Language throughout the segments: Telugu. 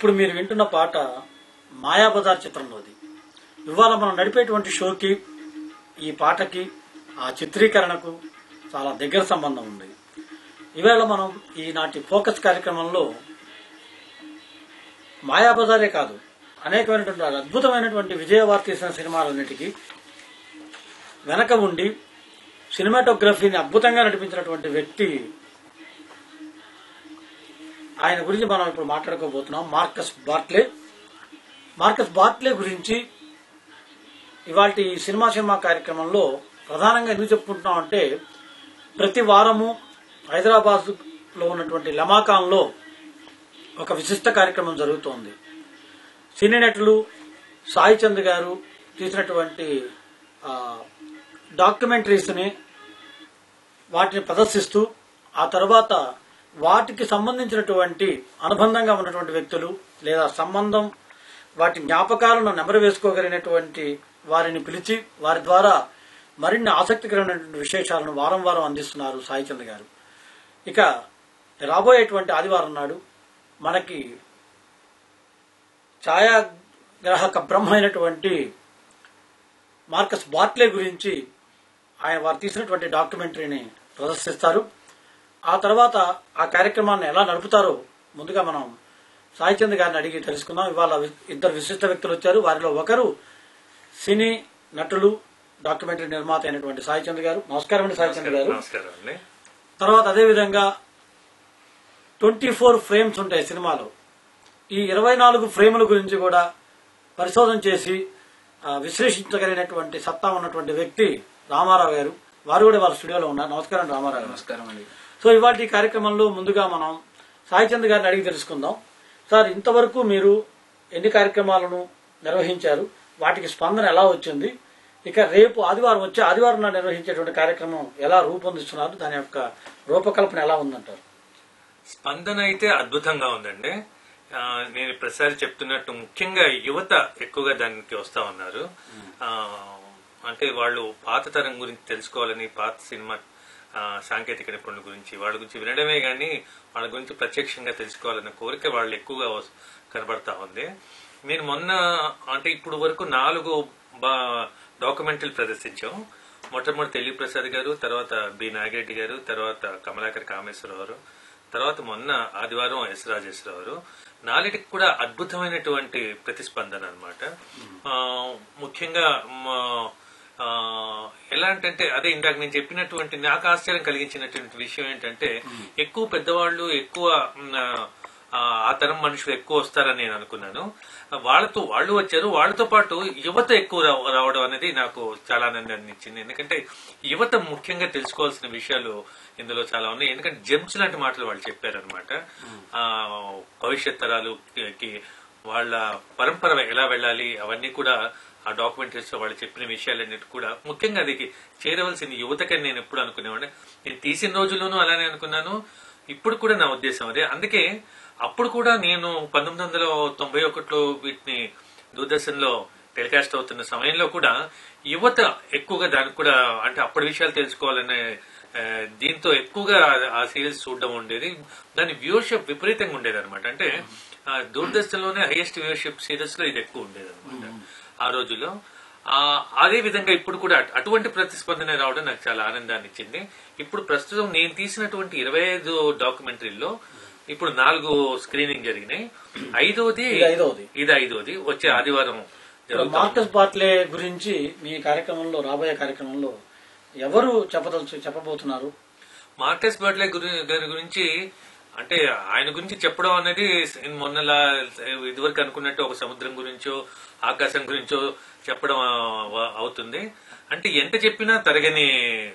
ఇప్పుడు మీరు వింటున్న పాట మాయాబజార్ చిత్రంలోది ఇవాళ మనం నడిపేటువంటి షోకి ఈ పాటకి ఆ చిత్రీకరణకు చాలా దగ్గర సంబంధం ఉంది ఈవేళ మనం ఈనాటి ఫోకస్ కార్యక్రమంలో మాయాబజారే కాదు అనేకమైనటువంటి అద్భుతమైనటువంటి విజయవార్ తీసిన సినిమాలన్నిటికీ వెనక ఉండి సినిమాటోగ్రఫీని అద్భుతంగా నడిపించినటువంటి వ్యక్తి ఆయన గురించి మనం ఇప్పుడు మాట్లాడుకోబోతున్నాం మార్కస్ బార్ట్లే మార్కస్ బార్ట్లే గురించి ఇవాళ సినిమా సినిమా కార్యక్రమంలో ప్రధానంగా ఎందుకు చెప్పుకుంటున్నాం అంటే ప్రతి వారము హైదరాబాద్ లో ఉన్నటువంటి లమాకాంలో ఒక విశిష్ట కార్యక్రమం జరుగుతోంది సినీ నటులు సాయి చంద్ గారు తీసినటువంటి ఆ, డాక్యుమెంటరీస్ని వాటిని ప్రదర్శిస్తూ ఆ తర్వాత వాటికి సంబంధించినటువంటి అనుబంధంగా ఉన్నటువంటి వ్యక్తులు లేదా సంబంధం వాటి జ్ఞాపకాలను నెమరు వేసుకోగలిగినటువంటి వారిని పిలిచి వారి ద్వారా మరిన్ని ఆసక్తికరమైనటువంటి విశేషాలను వారం వారం అందిస్తున్నారు సాయి చంద్ గారు ఇక రాబోయేటువంటి ఆదివారం నాడు మనకి ఛాయాగ్రాహక బ్రహ్మ అయినటువంటి మార్కస్ బాట్లే గురించి ఆయన వారు తీసినటువంటి డాక్యుమెంటరీని ప్రదర్శిస్తారు ఆ తర్వాత ఆ కార్యక్రమాన్ని ఎలా నడుపుతారో ముందుగా మనం సాయి చంద్ గారిని అడిగి తెలుసుకుందాం ఇవాళ వి- ఇద్దరు విశిష్ట వ్యక్తులు వచ్చారు వారిలో ఒకరు సినీ నటులు డాక్యుమెంటరీ నిర్మాత అయినటువంటి సాయి చంద్ గారు నమస్కారం అండి సాయి చంద్ గారు నమస్కారం అండి తర్వాత అదే విధంగా ట్వంటీ ఫోర్ ఫ్రేమ్స్ ఉంటాయి సినిమాలో ఈ ఇరవై నాలుగు ఫ్రేముల గురించి కూడా పరిశోధన చేసి ఆ, విశ్లేషించగలిగినటువంటి సత్తా ఉన్నటువంటి వ్యక్తి రామారావు గారు వారు కూడా వాళ్ళ స్టూడియోలో ఉన్నారు నమస్కారం రామారావు గారు నమస్కారం అండి సో ఇవాళ ఈ కార్యక్రమంలో ముందుగా మనం సాయి చంద్ గారిని అడిగి తెలుసుకుందాం సార్ ఇంతవరకు మీరు ఎన్ని కార్యక్రమాలను నిర్వహించారు వాటికి స్పందన ఎలా వచ్చింది ఇక రేపు ఆదివారం వచ్చే ఆదివారం నాడు నిర్వహించేటువంటి కార్యక్రమం ఎలా రూపొందిస్తున్నారు దాని యొక్క రూపకల్పన ఎలా ఉందంటారు స్పందన అయితే అద్భుతంగా ఉందండి ఆ, నేను ప్రతిసారి చెప్తున్నట్టు ముఖ్యంగా యువత ఎక్కువగా దానికి వస్తా ఉన్నారు ఆ, అంటే వాళ్ళు పాత తరం గురించి తెలుసుకోవాలని పాత సినిమా ఆ, సాంకేతిక నిపుణుల గురించి వాళ్ళ గురించి వినడమే గాని వాళ్ళ గురించి ప్రత్యక్షంగా తెలుసుకోవాలన్న కోరిక వాళ్ళు ఎక్కువగా వస్- కనబడతా ఉంది నేను మొన్న అంటే ఇప్పుడు వరకు నాలుగు బా- డాక్యుమెంటరీలు ప్రదర్శించాం మొట్టమొదటి తెలుగు ప్రసాద్ గారు తర్వాత బి నాగిరెడ్డి గారు తర్వాత కమలాకర్ కామేశ్వరరావు గారు తర్వాత మొన్న ఆదివారం ఎస్ రాజేశ్వరరావు గారు నాలుగిటికి కూడా అద్భుతమైనటువంటి ప్రతిస్పందన అనమాట ముఖ్యంగా మ- ఆ, ఎలా అంటే అదే ఇందాక నేను చెప్పినటువంటి నాకు ఆశ్చర్యం కలిగించినటువంటి విషయం ఏంటంటే ఎక్కువ పెద్దవాళ్ళు ఎక్కువ మ్, ఆ, ఆ తరం మనుషులు ఎక్కువ వస్తారని నేను అనుకున్నాను వాళ్ళతో వాళ్ళు వచ్చారు వాళ్ళతో పాటు యువత ఎక్కువ రావ- రావడం అనేది నాకు చాలా ఆనందాన్ని ఇచ్చింది ఎందుకంటే యువత ముఖ్యంగా తెలుసుకోవాల్సిన విషయాలు ఇందులో చాలా ఉన్నాయి ఎందుకంటే జెమ్స్ లాంటి మాటలు వాళ్ళు చెప్పారనమాట భవిష్యత్ తరాలుకి వాళ్ళ పరంపర ఎలా వెళ్ళాలి అవన్నీ కూడా ఆ డాక్యుమెంటరీస్ లో వాళ్ళు చెప్పిన విషయాలన్నిటి కూడా ముఖ్యంగా అది చేరవలసిన యువతకని నేను ఎప్పుడు అనుకునేవాడిని నేను తీసిన రోజుల్లోనూ అలానే అనుకున్నాను ఇప్పుడు కూడా నా ఉద్దేశం అదే అందుకే అప్పుడు కూడా నేను పంతొమ్మిది వందల తొంభై ఒకటిలో వీటిని దూరదర్శన్లో టెలికాస్ట్ అవుతున్న సమయంలో కూడా యువత ఎక్కువగా దానికి కూడా అంటే అప్పటి విషయాలు తెలుసుకోవాలనే ఆ, దీంతో ఎక్కువగా ఆ సీరియల్స్ చూడడం ఉండేది దాని వ్యూవర్షిప్ విపరీతంగా ఉండేది అనమాట అంటే ఆ, దూరదర్శన్లోనే హైయెస్ట్ వ్యూవర్షిప్ సీరియల్స్ లో ఇది ఎక్కువ ఉండేది అనమాట ఆ రోజుల్లో ఆ, అదే విధంగా ఇప్పుడు కూడా అటు- అటువంటి ప్రతిస్పందన రావడం నాకు చాలా ఆనందాన్ని ఇచ్చింది ఇప్పుడు ప్రస్తుతం నేను తీసినటువంటి ఇరవై ఐదు డాక్యుమెంటరీల్లో ఇప్పుడు నాలుగు స్క్రీనింగ్ జరిగినాయి ఐదోది ఇది ఐదవది. ఇది ఐదోది వచ్చే ఆదివారం జరుగుతుంది మార్కస్ బాట్లే గురించి మీ కార్యక్రమంలో రాబోయే కార్యక్రమంలో ఎవరు చెప్పదలుచు చెప్పబోతున్నారు మార్కస్ బట్లే గురి- గారి గురించి అంటే ఆయన గురించి చెప్పడం అనేది మొన్నలా ఇదివరకు అనుకున్నట్టు ఒక సముద్రం గురించో ఆకాశం గురించో చెప్పడం ఆ, అవుతుంది అంటే ఎంత చెప్పినా తరగని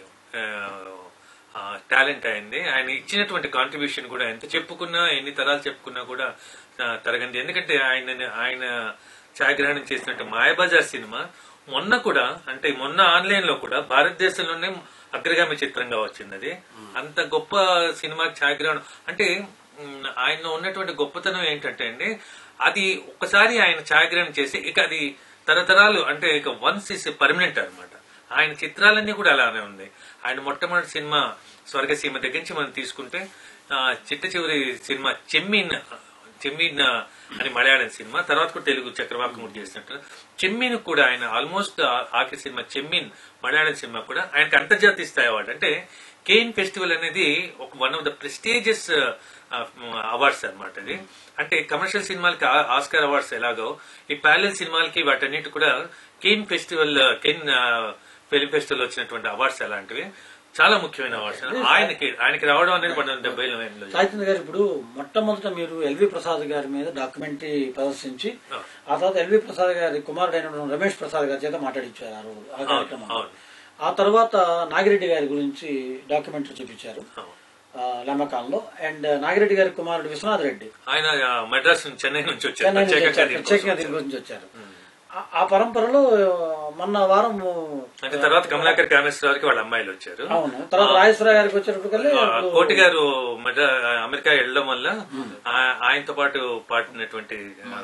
టాలెంట్ అయింది ఆయన ఇచ్చినటువంటి కాంట్రిబ్యూషన్ కూడా ఎంత చెప్పుకున్నా ఎన్ని తరాలు చెప్పుకున్నా కూడా ఆ, తరగనిది ఎందుకంటే ఆయన ఆయన ఛాయాగ్రహణం చేసినట్టు మాయాబజార్ సినిమా మొన్న కూడా అంటే మొన్న ఆన్లైన్ లో కూడా భారతదేశంలోనే అగ్రగామి చిత్రంగా వచ్చింది అది అంత గొప్ప సినిమా ఛాయాగ్రహణం అంటే మ్, ఆయనలో ఉన్నటువంటి గొప్పతనం ఏంటంటే అండి అది ఒక్కసారి ఆయన ఛాయాగ్రహణం చేసి ఇక అది తరతరాలు అంటే ఇక వన్స్ ఇస్ పర్మనెంట్ అన్నమాట ఆయన చిత్రాలన్నీ కూడా అలానే ఉంది ఆయన మొట్టమొదటి సినిమా స్వర్గసీమ దగ్గర నుంచి మనం తీసుకుంటే ఆ, చిట్ట చివరి సినిమా చెమ్మిన్ చెమ్మీన్ ఆ, అని మలయాళం సినిమా తర్వాత కూడా తెలుగు చక్రవాకమూర్తి చేసినట్టు చెమ్మీన్ కూడా ఆయన ఆల్మోస్ట్ ఆఖరి సినిమా చెమ్మీన్ మలయాళం సినిమా కూడా ఆయనకి అంతర్జాతీయ స్థాయి అవార్డు అంటే కేన్ ఫెస్టివల్ అనేది ఒక one of the prestigious awards అన్నమాట అది అంటే కమర్షియల్ సినిమాలకి ఆ- ఆస్కార్ అవార్డ్స్ ఎలాగో ఈ ప్యాలెల్ సినిమాలకి వాటన్నిటి కూడా Cannes festival Cannes film festival వచ్చినటువంటి అవార్డ్స్ అలాంటివి చాలా ముఖ్యమైన అవార్డ్స్ ఆయనకి ఆయనకి రావడం అనేది పంతొమ్మిది డెబ్బై ఎనిమిదిలో సాహిత్య గారు ఇప్పుడు మొట్టమొదట మీరు ఎల్వి ప్రసాద్ గారి మీద డాక్యుమెంటరీ ప్రదర్శించి ఆ. ఆ తర్వాత ఎల్వి ప్రసాద్ గారి కుమారుడైన రమేష్ ప్రసాద్ గారి చేత మాట్లాడించారు ఆ రోజు ఆ కార్యక్రమంలో అవును. ఆ తర్వాత నాగిరెడ్డి గారి గురించి డాక్యుమెంటరీ చూపించారు అవును. ఆ, లమ్మకాలంలో అండ్ నాగిరెడ్డి గారి కుమారుడు విశ్వనాథ్ రెడ్డి ఆయన ఆ, మద్రాస్ నుంచి చెన్నై నుంచి వచ్చారు చెన్నై నుంచి ప్రత్యేకంగా వచ్చారు. దీనికోసం ప్రత్యేకంగా దీని గురించి వచ్చారు ఆ- ఆ పరంపరలో మొన్న వారం అంటే తర్వాత కమలాకర్ కామేశ్వరరావుకి వాళ్ళ అమ్మాయిలు వచ్చారు అవును తర్వాత రాజేశ్వర గారికి వచ్చేటప్పటికల్లా ఆ, ఇప్పుడు కోటి గారు మద్రా అమెరికా వెళ్ళడం వల్ల ఆ- ఆయనతో పాటు పాడినటువంటి ఆ,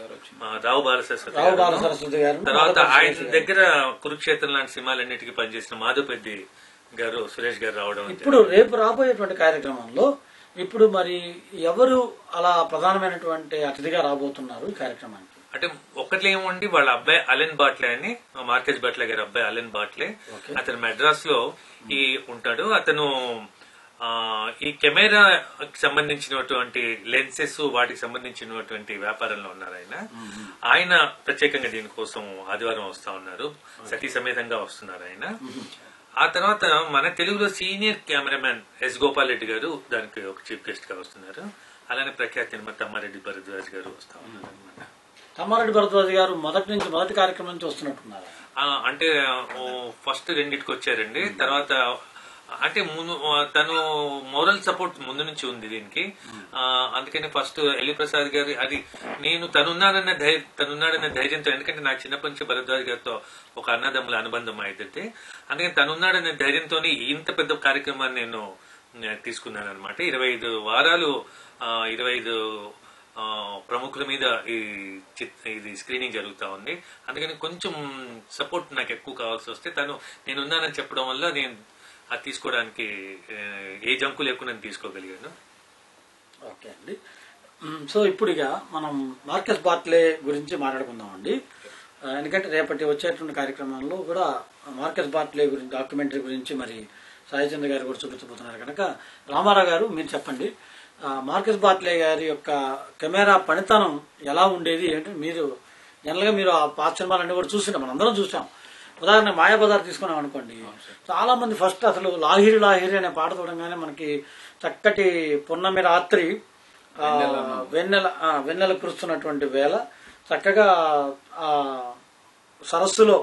ఆ, రావు బాలసరస్వతి రావు గారు. బాల సరస్వతి గారు తర్వాత ఆయన దగ్గర కురుక్షేత్రం లాంటి సినిమాలన్నిటికీ పనిచేసిన మాధవపెద్ది గారు సురేష్ గారు రావడం అంటే ఇప్పుడు రేపు రాబోయేటువంటి కార్యక్రమంలో ఇప్పుడు మరి ఎవరు అలా ప్రధానమైనటువంటి అతిథిగా రాబోతున్నారు ఈ కార్యక్రమానికి అంటే ఒక్కట్లే ఏముండి వాళ్ళ అబ్బాయి అలెన్ బాట్లే అని మార్కెస్ బాట్లే గారి అబ్బాయి అలెన్ బాట్లే అతను మెడ్రాస్ లో ఈ ఉంటాడు అతను ఆ, ఈ కెమెరా సంబంధించినటువంటి లెన్సెస్ వాటికి సంబంధించినటువంటి వ్యాపారంలో ఉన్నారు ఆయన ఆయన ప్రత్యేకంగా దీనికోసం ఆదివారం వస్తా ఉన్నారు సతీ సమేతంగా వస్తున్నారు ఆయన ఆ తర్వాత మన తెలుగులో senior cameraman S Gopal Reddy garu దానికి ఒక చీఫ్ గెస్ట్ గా వస్తున్నారు అలానే ప్రఖ్యాతి నిర్మాత తమ్మారెడ్డి భరద్వాజ్ గారు వస్తా ఉన్నారు అనమాట తమ్మారెడ్డి భరద్వాజ్ గారు మొదటి నుంచి మొదటి కార్యక్రమం నుంచి వస్తున్నట్టున్నారు ఆ, అంటే ఓ, ఫస్ట్ రెండింటికి వచ్చారండి తర్వాత అంటే ముందు ఆ, తను మోరల్ సపోర్ట్ ముందు నుంచి ఉంది దీనికి ఆ, అందుకని ఫస్ట్ ఎల్లి ప్రసాద్ గారి అది నేను తనున్నానన్న ధైర్యం తనున్నాడన్న ధైర్యంతో ఎందుకంటే నాకు చిన్నప్పటి నుంచి భరద్వాజ్ గారితో ఒక అన్నదమ్ముల అనుబంధం అయితే అందుకని తనున్నాడనే ధైర్యంతో ఇంత పెద్ద కార్యక్రమాన్ని నేను నేను తీసుకున్నాను అనమాట ఇరవై ఐదు వారాలు ఆ, ఇరవై ఐదు ఆ, ప్రముఖుల మీద ఈ చిత్ ఇది స్క్రీనింగ్ జరుగుతా ఉంది అందుకని కొంచెం సపోర్ట్ నాకు ఎక్కువ కావాల్సి వస్తే తను నేను ఉన్నానని చెప్పడం వల్ల నేను అది తీసుకోవడానికి ఏ, ఏ జంకు లేకుండా నేను తీసుకోగలిగాను ఓకే అండి మ్, సో ఇప్పుడు ఇక మనం మార్కస్ బాట్లే గురించి మాట్లాడుకుందామండి ఆ, ఎందుకంటే రేపటి వచ్చేటువంటి కార్యక్రమంలో కూడా మార్కస్ బాట్లే గురించి డాక్యుమెంటరీ గురించి మరి సాయిచంద్ర గారు కూడా చూపించబోతున్నారు కనుక రామారావు గారు మీరు చెప్పండి ఆ, మార్కస్ బాట్లే గారి యొక్క కెమెరా పనితనం ఎలా ఉండేది ఏంటి మీరు జనరల్గా మీరు ఆ పాత సినిమాలన్నీ కూడా చూసినాం మనం అందరం చూసాం ఉదాహరణ మాయాబజార్ తీసుకున్నాం అనుకోండి చాలా మంది ఫస్ట్ అసలు లాహిరి లాహిరి అనే పాట చూడంగానే మనకి చక్కటి పున్నమి రాత్రి ఆ, వెన్నెల ఆ, వెన్నెల కురుస్తున్నటువంటి వేళ చక్కగా ఆ సరస్సులో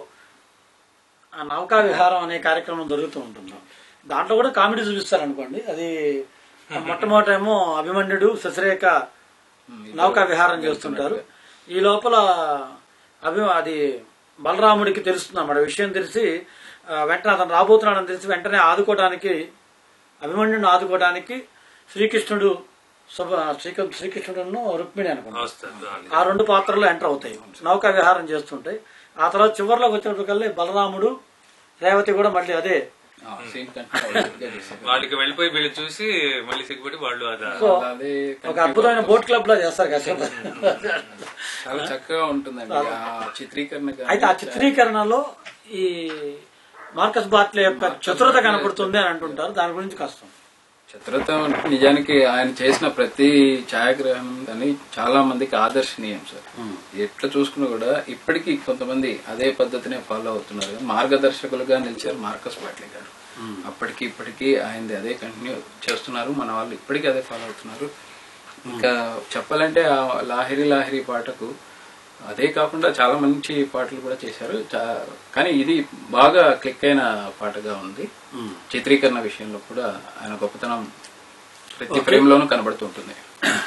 ఆ నౌకా విహారం అనే కార్యక్రమం జరుగుతూ ఉంటుంది దాంట్లో కూడా కామెడీ చూపిస్తారు అనుకోండి అది మొట్టమొదటేమో అభిమన్యుడు శశిరేఖ నౌకా విహారం చేస్తుంటారు ఈ లోపల అభి అది బలరాముడికి తెలుస్తుంది అన్నమాట విషయం తెలిసి ఆ, వెంటనే అతను రాబోతున్నాడని తెలిసి వెంటనే ఆదుకోవడానికి అభిమన్యుడిని ఆదుకోవడానికి శ్రీకృష్ణుడు శుభ శ్రీకృ శ్రీకృష్ణుడును రుక్మిణి అనుకుంటా వస్తుంది ఆ రెండు పాత్రలు ఎంటర్ అవుతాయి నౌకా విహారం చేస్తుంటాయి ఆ తర్వాత చివరిలోకి వచ్చినప్పటికల్లా బలరాముడు రేవతి కూడా మళ్ళీ అదే సేమ్ కంటే వాళ్ళకి వెళ్ళిపోయి వీళ్ళు చూసి మళ్ళీ సిగ్గుపడి వాళ్ళు అది సో అదే ఒక అద్భుతమైన బోట్ క్లబ్ లో చేస్తారు కదా చాలా చక్కగా ఉంటుందండి ఆ చిత్రీకరణ గాని అయితే ఆ చిత్రీకరణలో ఈ మార్కస్ బాట్లే యొక్క చతురత కనపడుతుంది అని అంటుంటారు దాని గురించి కష్టం చిత్రత నిజానికి ఆయన చేసిన ప్రతి ఛాయాగ్రహణం కానీ చాలా మందికి ఆదర్శనీయం సార్ ఎట్లా చూసుకున్నా కూడా ఇప్పటికీ కొంతమంది అదే పద్ధతినే ఫాలో అవుతున్నారు కానీ మార్గదర్శకులుగా నిలిచారు మార్కస్ పాట్లే గారు అప్పటికి ఇప్పటికీ ఆయనది అదే కంటిన్యూ చేస్తున్నారు మన వాళ్ళు ఇప్పటికీ అదే ఫాలో అవుతున్నారు ఇంకా చెప్పాలంటే ఆ లాహిరి లాహిరి పాటకు అదే కాకుండా చాలా మంచి పాటలు కూడా చేశారు చా- కానీ ఇది బాగా క్లిక్ అయిన పాటగా ఉంది చిత్రీకరణ విషయంలో కూడా ఆయన గొప్పతనం ప్రతి ఫ్రేమ్ లోనూ కనబడుతుంటుంది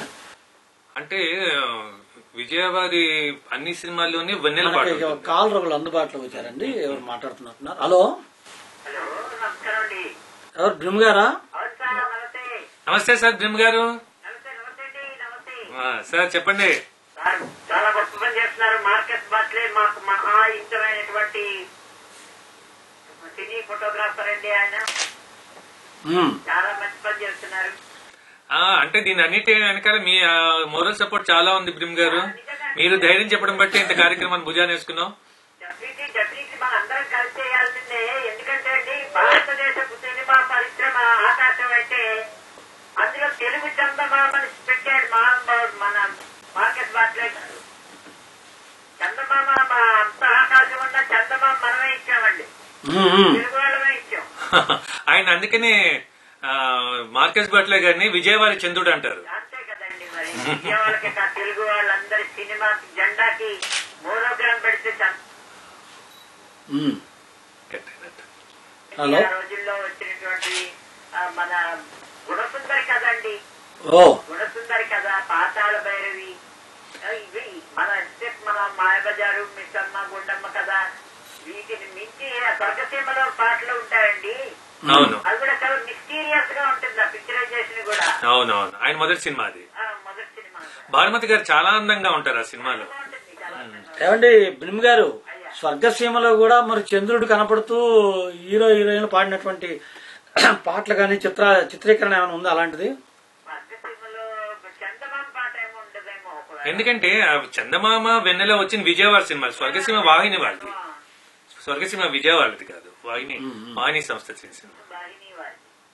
అంటే విజయవారి అన్ని సినిమాల్లోనే వెన్నెల పాట మనకి ఉంటుంది. కాల్ రోగులు అందుబాటులో వచ్చారండి ఎవరు మాట్లాడుతున్నారు హలో హలో నమస్కారం అండి ఎవరు భీమ్ గారా అవును సార్ నమస్తే నమస్తే సార్ భీమ్ గారు నమస్తే నమస్తే అండి నమస్తే ఆ, సార్ చెప్పండి సార్ చాలా గొప్ప పని చేస్తున్నారు మార్కెట్ బస్లే మాకు మహా ఇష్టమైనటువంటి సినీ ఫోటోగ్రాఫర్ అండి ఆయన మ్మ్. చాలా మంచి పని చేస్తున్నారు ఆ, అంటే దీని అన్నిటి వెనకాల మీ మోరల్ సపోర్ట్ చాలా ఉంది బ్రిమ్ గారు మీరు ధైర్యం చెప్పడం బట్టి ఇంత కార్యక్రమాన్ని భుజాన్ని వేసుకున్నాం డెఫినెట్లీ డెఫినెట్లీ మన అందరం కలిసి చేయాల్సిందే ఎందుకంటే అండి భారతదేశపు సినిమా పరిశ్రమ ఆకాశం అంటే అందులో తెలుగు చందమామని పెట్టాడు మహానుభావుడు మన మార్కెట్ బాట్లే గారు చందమామ మా అంత ఆకాశం ఉన్న చందమామ మనమే ఇచ్చామండి ఉమ్, ఉమ్. తెలుగు వాళ్ళమే ఇచ్చాం ఆయన అందుకనే ఆ, మార్కెస్ బట్లే గారిని విజయవాడ చంద్రుడు అంటారు అంతే కదండి మరి విజయవాడకి కా- తెలుగు వాళ్ళందరి సినిమాకి జెండాకి మోనోగ్రామ్ పెడితే చంద ఉమ్. ఈ హలో. రోజుల్లో వచ్చినటువంటి ఆ, మన గుణసుందరి కదండి ఓ గుణసుందరి కథ పాతాళ భైరవి ఆ, ఇవి మన అంటే మన మాయబజారు మిస్సమ్మ గుండమ్మ కథ వీటిని మించి ఆ స్వర్గసీమలో పాటలు ఉంటాయండి అవును అది కూడా చాలా మిస్టీరియస్ గా ఉంటుంది ఆ పిక్చరైజేషన్ కూడా అవును అవును ఆయన మొదటి సినిమా అది ఆ, మొదటి సినిమా భానుమతి గారు చాలా అందంగా ఉంటారు ఆ సినిమాలో బాగుంటుంది చాలా ఏమండి బ్రిమ్ గారు స్వర్గసీమలో కూడా మరి చంద్రుడు కనపడుతూ హీరో హీరోయిన్లు పాడినటువంటి పాటలు కానీ చిత్ర చిత్రీకరణ ఏమైనా ఉందా అలాంటిది స్వర్గసీమలో చందమామ పాట ఏమో ఉండదేమో ఒకవేళ. ఎందుకంటే ఆ చందమామ వెన్నెల వచ్చిన విజయవాడ సినిమా స్వర్గసీమ వాహిని వాళ్ళది ఆ, స్వర్గసీమ విజయవాడది కాదు వాహిని వాహిని సంస్థ చేసిన వాహిని వారి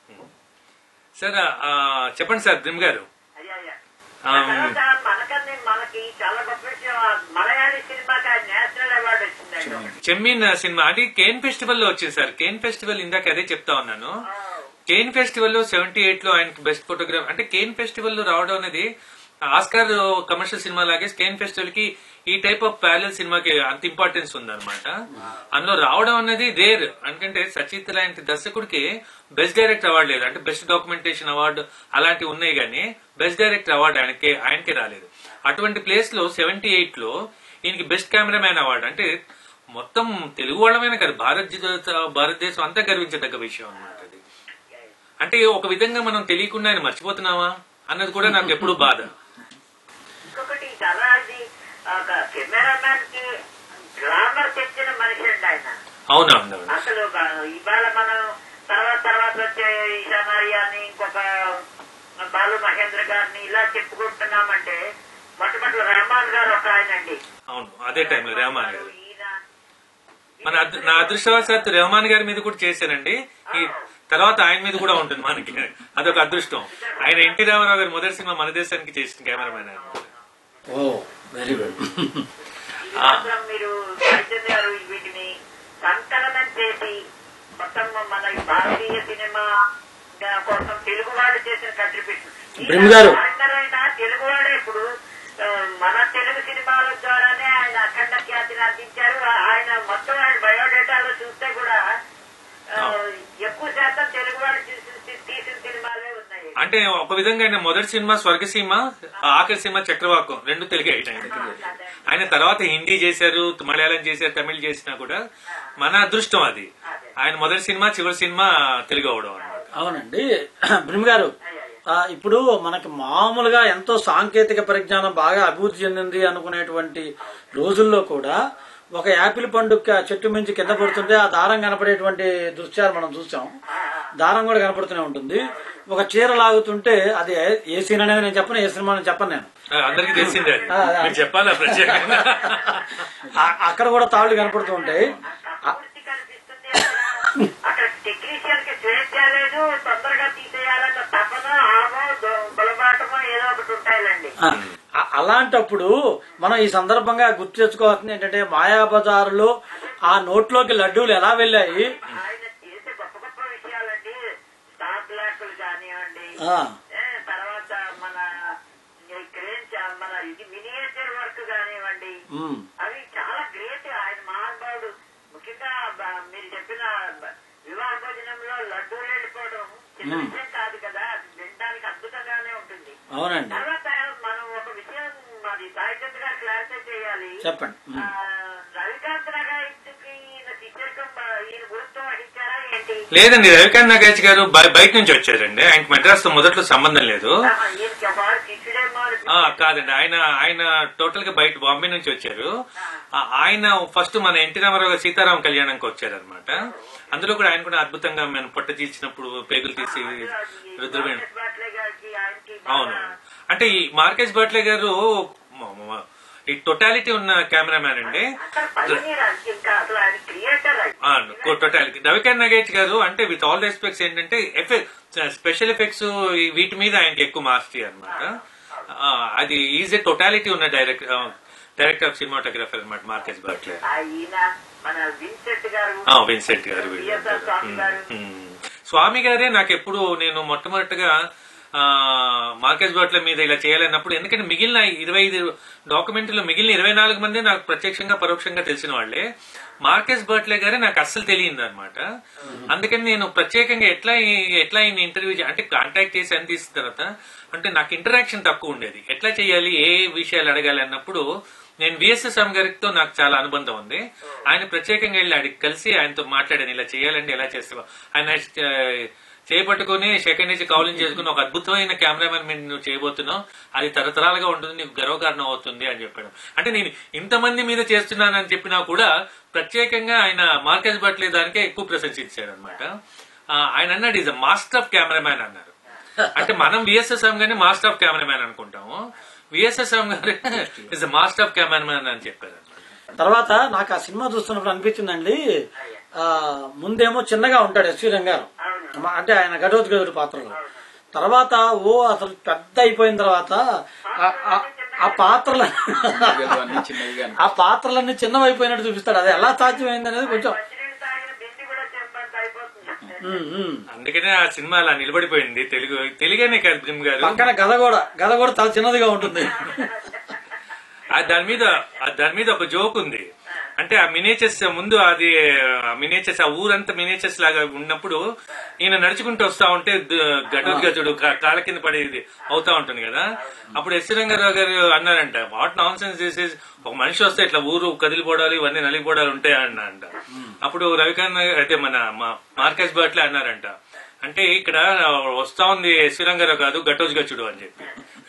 సార్ ఆ, చెప్పండి సార్ బ్రిమ్ గారు అయ్యా అయ్యా ఆ, ఆ తర్వాత మనకన్నీ మనకి చాలా గొప్ప విషయం ఆ మలయాళీ సినిమాకి ఆ నేషనల్ అవార్డు వచ్చిందండి ఒకటి. చెమ్మీన్ సినిమా అది కేన్ ఫెస్టివల్ లో వచ్చింది సార్ కేన్ ఫెస్టివల్ ఇందాక అదే చెప్తా ఉన్నాను ఆ, కేన్ ఫెస్టివల్ లో సెవెంటీ ఎయిట్ లో ఆయనకి బెస్ట్ ఫోటోగ్రాఫ్ అంటే కేన్ ఫెస్టివల్ లో రావడం అనేది ఆస్కార్ కమర్షియల్ సినిమా లాగే కేన్ ఫెస్టివల్ కి ఈ టైప్ ఆఫ్ ప్యారల్ సినిమాకి అంత ఇంపార్టెన్స్ ఉందన్నమాట అందులో రావడం అనేది రేర్ ఎందుకంటే సచిత్ లాంటి దర్శకుడికి బెస్ట్ డైరెక్టర్ అవార్డు లేదు అంటే బెస్ట్ డాక్యుమెంటేషన్ అవార్డు అలాంటివి ఉన్నాయి కానీ బెస్ట్ డైరెక్టర్ అవార్డు ఆయనకి ఆయనకే రాలేదు అటువంటి ప్లేస్ లో సెవెంటీ ఎయిట్ లో ఈయనకి బెస్ట్ కెమెరామ్యాన్ అవార్డు అంటే మొత్తం తెలుగు వాళ్ళమైనా కాదు భారత భారతదేశం అంతా గర్వించదగ్గ విషయం అన్నమాట అది అంటే ఒక విధంగా మనం తెలియకుండా ఆయన మర్చిపోతున్నావా అన్నది కూడా నాకు ఎప్పుడు బాధ ఇంకొకటి చాలా అది ఒక కెమెరామ్యాన్ కి గ్లామర్ తెచ్చిన మనిషి అండి ఆయన అవునవును అసలు బ- ఇవాళ మనం తర్వాత తర్వాత వచ్చే ఈశానార్యాన్ని ఇంకొక బాలు మహేంద్ర గారిని ఇలా చెప్పుకుంటున్నామంటే మొట్టమొదటి రెహమాన్ గారు ఒక ఆయన అండి అవును అదే టైంలో రెహమాన్ గారు ఈయన మన అదృ- నా అదృష్టవశాత్తు రెహమాన్ గారి మీద కూడా చేశానండి ఈ తర్వాత ఆయన మీద కూడా ఉంటుంది మనకి అదొక అదృష్టం ఆయన ఎన్టీ రామారావు గారి మొదటి సినిమా మన దేశానికి చేసిన కెమెరామెన్ ఆయన ఓ వెరీ గుడ్ ఇది మాత్రం మీరు చైతన్య గారు వీటిని సంకలనం చేసి మొత్తం మన ఈ భారతీయ సినిమా కోసం తెలుగు వాళ్ళు చేసిన కంట్రిబ్యూషన్ బ్రిమ్ గారు. అయినా తెలుగు వాడే ఇప్పుడు ఆ, మన తెలుగు సినిమాల ద్వారానే ఆయన అఖండ ఖ్యాతిని అందించారు ఆ- ఆయన మొత్తం ఆయన బయోడేటాలో చూస్తే కూడా ఆ, ఎక్కువ శాతం తెలుగు వాళ్ళు తీసిన తీసిన సినిమాలే ఉన్నాయి అంటే ఒక విధంగా ఆయన మొదటి సినిమా స్వర్గసీమ ఆఖరి సినిమా చక్రవాకం రెండు తెలుగే ఆయన ఆయన తర్వాత హిందీ చేశారు మలయాళం చేశారు తమిళ్ చేసినా కూడా మన అదృష్టం అది ఆయన మొదటి సినిమా చివరి సినిమా తెలుగు అవడం అన్నమాట అవునండి బ్రిమ్ గారు ఆ, ఇప్పుడు మనకి మామూలుగా ఎంతో సాంకేతిక పరిజ్ఞానం బాగా అభివృద్ధి చెందింది అనుకునేటువంటి రోజుల్లో కూడా ఒక యాపిల్ పండు క- చెట్టు మించి కింద పడుతుంటే ఆ దారం కనపడేటువంటి దృశ్యాలు మనం చూసాం దారం కూడా కనపడుతూనే ఉంటుంది ఒక చీర లాగుతుంటే అది ఏ- ఏ సీన్ అనేది నేను చెప్పను ఏ సినిమా అని చెప్పను నేను ఆ, అందరికీ తెలిసిందే అది ఆ, ఆ. మీరు చెప్పాలా ప్రత్యేకంగా ఆ- అక్కడ కూడా తాళ్ళు కనపడుతూ ఉంటాయి ఆ- పూర్తి కనిపిస్తుంది అక్కడ. అక్కడ టెక్నీషియన్ కి స్వేచ్ఛ లేదు తొందరగా తీసేయాలన్న తపన ఆమో దొ- బలబాటమో ఏదో ఒకటి ఉంటాయిలండి ఆ, ఆ- అలాంటప్పుడు మనం ఈ సందర్భంగా గుర్తు తెచ్చుకోవాల్సింది ఏంటంటే మాయాబజారులో ఆ నోట్లోకి లడ్డూలు ఎలా వెళ్ళాయి ఆయన చేసే గొప్ప గొప్ప విషయాలండి స్టార్ బ్లాక్లు కానివ్వండి ఆ, ఏ, తర్వాత మన ఈ క్రేన్ చా- మన ఇది మినియేచర్ వర్క్ కానివ్వండి ఉమ్, అవి చాలా గ్రేట్ ఆయన మహానుభావుడు ముఖ్యంగా బ- మీరు చెప్పిన బ- వివాహ భోజనంలో లడ్డూలు వెళ్ళిపోవడం చిన్న మ్మ్. విషయం కాదు కదా అది వినడానికి అద్భుతంగానే ఉంటుంది అవునండి తర్వాత మనం ఒక విషయం మాది సాయిచంద్ర గారు క్లారిఫై చేయాలి చెప్పండి ఆ, ఉమ్. రవికాంత్ నగాయత్కి ఈయన శిష్యకం ఈయన గురుత్వం వహించారా ఏంటి లేదండి రవికాంత్ నాగేష్ గారు బయ- బయట నుంచి వచ్చారండి ఆయనకి మెడ్రాస్ తో మొదట్లో సంబంధం లేదు ఆహా, ఈయనకి వారు శిష్యుడేమో అని ఆ కాదండి ఆయన ఆయన టోటల్ గా బయట బాంబే నుంచి వచ్చారు ఆ, ఆయన ఫస్ట్ మన ఎన్టీ రామారావు గారు సీతారాం కళ్యాణంకి వచ్చారనమాట అందులో కూడా ఆయన కూడా అద్భుతంగా మేము పొట్ట చీల్చినప్పుడు పేగులు తీసి రుద్రవేణి బాట్లే గారికి ఆయనకి అవును అంటే ఈ మార్కెస్ బట్లే గారు మ- మ- ఈ టొటాలిటీ ఉన్న కెమెరామ్యాన్ అండి అసలు పనిచేయడానికి ఇంకా అసలు ఆయన క్రియేటర్ అది టోటాలిటీ రవికాంత్ నగేష్ గారు అంటే విత్ ఆల్ రెస్పెక్ట్స్ ఏంటంటే ఎఫెక్ట్ స్పెషల్ ఎఫెక్ట్స్ వీటి మీద ఆయనకి ఎక్కువ మాస్టరీ అనమాట అది ఈజ్ ఎ టోటాలిటీ ఉన్న డైరెక్ట్ డైరెక్టర్ ఆఫ్ సినిమాటోగ్రఫర్ అనమాట మార్కెస్ బట్లే ఆ ఈయన మన విన్సెంట్ గారు విన్సెంట్ గారు వీళ్ళు బిఎస్ఆర్ స్వామి గారు మ్మ్. స్వామి గారే నాకు ఎప్పుడు నేను మొట్టమొదటిగా ఆ, మార్కెస్ బట్ల మీద ఇలా చేయాలన్నప్పుడు ఎందుకంటే మిగిలిన ఇరవై ఐదు డాక్యుమెంట్లో మిగిలిన ఇరవై నాలుగు మంది నాకు ప్రత్యక్షంగా పరోక్షంగా తెలిసిన వాళ్ళే మార్కెస్ బర్ట్లే గారే నాకు అస్సలు తెలియదు అనమాట అందుకని నేను ప్రత్యేకంగా ఎట్లా ఈ- ఎట్లా ఈయన ఇంటర్వ్యూ అంటే కాంటాక్ట్ చేసి అని తీసిన తర్వాత అంటే నాకు ఇంటరాక్షన్ తక్కువ ఉండేది ఎట్లా చేయాలి ఏ విషయాలు అడగాలి అన్నప్పుడు నేను విఎస్ఎస్ రామ్ గారితో నాకు చాలా అనుబంధం ఉంది ఆయన ప్రత్యేకంగా వెళ్ళి అడిగి కలిసి ఆయనతో మాట్లాడాను ఇలా చేయాలండి ఎలా చేస్తావా ఆయన ఆ, చేపట్టుకుని సెకండ్ నుంచి కౌలింగ్ చేసుకుని ఒక అద్భుతమైన కెమెరామెన్ మీరు నువ్వు చేయబోతున్నావు అది తరతరాలుగా ఉంటుంది నీకు గర్వకారణం అవుతుంది అని చెప్పాడు అంటే నేను ఇంతమంది మీద చేస్తున్నానని చెప్పినా కూడా ప్రత్యేకంగా ఆయన మార్కెస్ బట్లే దానికే ఎక్కువ ప్రశంసించాడు అనమాట ఆయన అన్నాడు ఈజ్ మాస్టర్ ఆఫ్ కెమెరామ్యాన్ అన్నారు అంటే మనం విఎస్ఎస్ఎం గాని మాస్టర్ ఆఫ్ కెమెరామ్యాన్ అనుకుంటాము విఎస్ఎస్ఎం గారు ఇస్ మాస్టర్ ఆఫ్ కెమెరామ్యాన్ అని చెప్పారు తర్వాత నాకు ఆ సినిమా చూస్తున్నప్పుడు అనిపించిందండి ఆ, ముందేమో చిన్నగా ఉంటాడు ఎస్వి రంగారు మ- అంటే ఆయన ఘటోద్గదుడి పాత్రలో తర్వాత ఓ అసలు పెద్ద అయిపోయిన తర్వాత ఆ- ఆ- ఆ పాత్రల అన్ని చిన్నవిగా ఆ పాత్రలన్నీ చిన్నవైపోయినట్టు చూపిస్తాడు అది ఎలా సాధ్యమైంది అనేది కొంచెం మంచినీళ్ళు తాగిన బింది కూడా చెప్పంత అయిపోతుంది ఉమ్, ఉమ్. అందుకనే ఆ సినిమా అలా నిలబడిపోయింది తెలుగు తెలుగనే కాదు భీమ్ గారు పక్కన గద కూడా గద కూడా చాలా చిన్నదిగా ఉంటుంది ఆ దాని మీద ఆ దాని మీద ఒక జోక్ ఉంది అంటే ఆ మినేచర్స్ ముందు అది మినేచర్స్ ఆ ఊరంతా మినేచర్స్ లాగా ఉన్నప్పుడు ఈయన నడుచుకుంటూ వస్తా ఉంటే గడుగజుడు కాళ్ళ కింద పడేది అవుతా ఉంటుంది కదా అప్పుడు ఎస్ రంగారావు గారు అన్నారంట what nonsense this is ఒక మనిషి వస్తే ఇట్లా ఊరు కదిలిపోవడాలు ఇవన్నీ నలిగిపోవడాలు ఉంటాయి అన్నంట అప్పుడు రవికాంత్ గారు- అయితే మన మా- మార్కస్ బట్లే అన్నారంట అంటే ఇక్కడ వస్తా ఉంది ఎస్ రంగారావు కాదు గట్టోజ్ గచ్చుడు అని చెప్పి